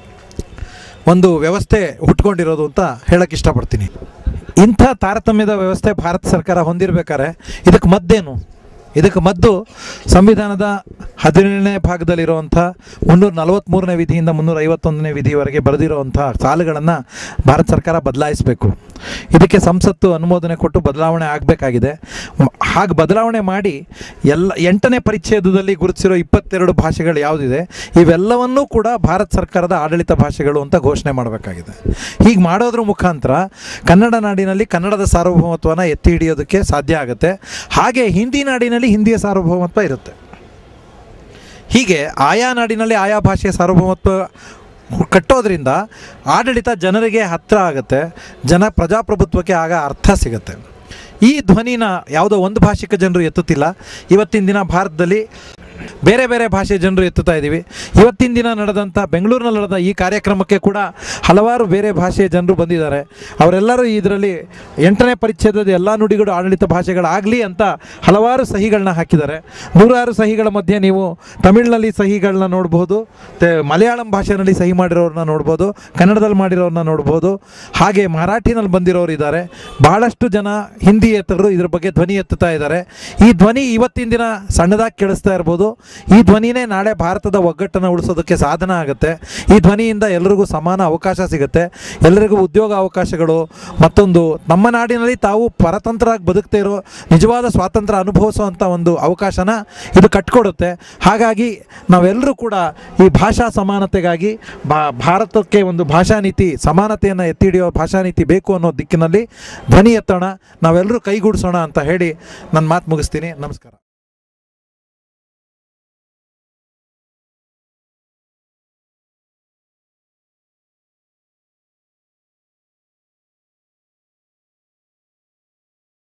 ಒಂದು ವ್ಯವಸ್ಥೆ ಹುಟ್ಕೊಂಡಿರೋದು ಅಂತ ಹೇಳಕ್ಕೆ ಇಷ್ಟಪಡ್ತೀನಿ ಇಂಥ ತಾರತಮ್ಯದ ವ್ಯವಸ್ಥೆ ಭಾರತ ಸರ್ಕಾರ ಹೊಂದಿರಬೇಕಾದ್ರೆ ಇದಕ್ಕೆ ಮದ್ದೇನು ಇದಕ್ಕೆ ಮದ್ದು ಸಂವಿಧಾನದ ಹದಿನೇಳನೇ ಭಾಗದಲ್ಲಿರುವಂಥ ಮುನ್ನೂರ ನಲವತ್ತ್ಮೂರನೇ ವಿಧಿಯಿಂದ ಮುನ್ನೂರ ಐವತ್ತೊಂದನೇ ವಿಧಿವರೆಗೆ ಬರೆದಿರುವಂಥ ಸಾಲುಗಳನ್ನು ಭಾರತ ಸರ್ಕಾರ ಬದಲಾಯಿಸಬೇಕು ಇದಕ್ಕೆ ಸಂಸತ್ತು ಅನುಮೋದನೆ ಕೊಟ್ಟು ಬದಲಾವಣೆ ಆಗಬೇಕಾಗಿದೆ ಹಾಗೆ ಬದಲಾವಣೆ ಮಾಡಿ ಎಲ್ಲ ಎಂಟನೇ ಪರಿಚ್ಛೇದದಲ್ಲಿ ಗುರುತಿಸಿರೋ ಇಪ್ಪತ್ತೆರಡು ಭಾಷೆಗಳು ಯಾವುದಿದೆ ಇವೆಲ್ಲವನ್ನೂ ಕೂಡ ಭಾರತ ಸರ್ಕಾರದ ಆಡಳಿತ ಭಾಷೆಗಳು ಅಂತ ಘೋಷಣೆ ಮಾಡಬೇಕಾಗಿದೆ ಹೀಗೆ ಮಾಡೋದ್ರ ಮುಖಾಂತರ ಕನ್ನಡ ನಾಡಿನಲ್ಲಿ ಕನ್ನಡದ ಸಾರ್ವಭೌಮತ್ವನ ಎತ್ತಿ ಹಿಡಿಯೋದಕ್ಕೆ ಸಾಧ್ಯ ಆಗುತ್ತೆ ಹಾಗೆ ಹಿಂದಿ ನಾಡಿನಲ್ಲಿ ಹಿಂದಿಯ ಸಾರ್ವಭೌಮತ್ವ ಇರುತ್ತೆ ಹೀಗೆ ಆಯಾ ನಾಡಿನಲ್ಲಿ ಆಯಾ ಭಾಷೆಯ ಸಾರ್ವಭೌಮತ್ವ ಕಟ್ಟೋದ್ರಿಂದ ಆಡಳಿತ ಜನರಿಗೆ ಹತ್ತಿರ ಆಗುತ್ತೆ ಜನ ಪ್ರಜಾಪ್ರಭುತ್ವಕ್ಕೆ ಆಗ ಅರ್ಥ ಸಿಗುತ್ತೆ ಈ ಧ್ವನಿನ ಯಾವುದೋ ಒಂದು ಭಾಷಿಕ ಜನರು ಎತ್ತುತ್ತಿಲ್ಲ ಇವತ್ತಿನ ದಿನ ಭಾರತದಲ್ಲಿ ಬೇರೆ ಬೇರೆ ಭಾಷೆ ಜನರು ಎತ್ತುತ್ತಾ ಇದ್ದೀವಿ ಇವತ್ತಿನ ದಿನ ನಡೆದಂಥ ಬೆಂಗಳೂರಿನಲ್ಲಿ ನಡೆದ ಈ ಕಾರ್ಯಕ್ರಮಕ್ಕೆ ಕೂಡ ಹಲವಾರು ಬೇರೆ ಭಾಷೆಯ ಜನರು ಬಂದಿದ್ದಾರೆ ಅವರೆಲ್ಲರೂ ಇದರಲ್ಲಿ ಎಂಟನೇ ಪರಿಚ್ಛೇದದ ಎಲ್ಲ ನುಡಿಗಳು ಆಡಳಿತ ಭಾಷೆಗಳಾಗಲಿ ಅಂತ ಹಲವಾರು ಸಹಿಗಳನ್ನ ಹಾಕಿದ್ದಾರೆ ನೂರಾರು ಸಹಿಗಳ ಮಧ್ಯೆ ನೀವು ತಮಿಳಿನಲ್ಲಿ ಸಹಿಗಳನ್ನ ನೋಡ್ಬೋದು ತೆ ಮಲಯಾಳಂ ಭಾಷೆಯಲ್ಲಿ ಸಹಿ ಮಾಡಿರೋರನ್ನ ನೋಡ್ಬೋದು ಕನ್ನಡದಲ್ಲಿ ಮಾಡಿರೋರನ್ನ ನೋಡ್ಬೋದು ಹಾಗೆ ಮರಾಠಿನಲ್ಲಿ ಬಂದಿರೋರು ಇದ್ದಾರೆ ಬಹಳಷ್ಟು ಜನ ಹಿಂದಿಯೇತರರು ಇದ್ರ ಬಗ್ಗೆ ಧ್ವನಿ ಎತ್ತುತ್ತಾ ಇದ್ದಾರೆ ಈ ಧ್ವನಿ ಇವತ್ತಿನ ದಿನ ಸಣ್ಣದಾಗಿ ಕೇಳಿಸ್ತಾ ಇರ್ಬೋದು ಈ ಧ್ವನಿನೇ ನಾಳೆ ಭಾರತದ ಒಗ್ಗಟ್ಟನ್ನು ಉಳಿಸೋದಕ್ಕೆ ಸಾಧನ ಆಗುತ್ತೆ ಈ ಧ್ವನಿಯಿಂದ ಎಲ್ಲರಿಗೂ ಸಮಾನ ಅವಕಾಶ ಸಿಗುತ್ತೆ ಎಲ್ಲರಿಗೂ ಉದ್ಯೋಗ ಅವಕಾಶಗಳು ಮತ್ತೊಂದು ನಮ್ಮ ನಾಡಿನಲ್ಲಿ ತಾವು ಪರತಂತ್ರರಾಗಿ ಬದುಕ್ತಾ ಇರೋ ನಿಜವಾದ ಸ್ವಾತಂತ್ರ್ಯ ಅನುಭವಿಸುವಂಥ ಒಂದು ಅವಕಾಶನ ಇದು ಕಟ್ಕೊಡುತ್ತೆ ಹಾಗಾಗಿ ನಾವೆಲ್ಲರೂ ಕೂಡ ಈ ಭಾಷಾ ಸಮಾನತೆಗಾಗಿ ಬಾ ಭಾರತಕ್ಕೆ ಒಂದು ಭಾಷಾ ನೀತಿ ಸಮಾನತೆಯನ್ನು ಎತ್ತಿ ಹಿಡಿಯೋ ಭಾಷಾ ನೀತಿ ಬೇಕು ಅನ್ನೋ ದಿಕ್ಕಿನಲ್ಲಿ ಧ್ವನಿ ಎತ್ತೋಣ ನಾವೆಲ್ಲರೂ ಕೈಗೂಡಿಸೋಣ ಅಂತ ಹೇಳಿ ನನ್ನ ಮಾತು ಮುಗಿಸ್ತೀನಿ ನಮಸ್ಕಾರ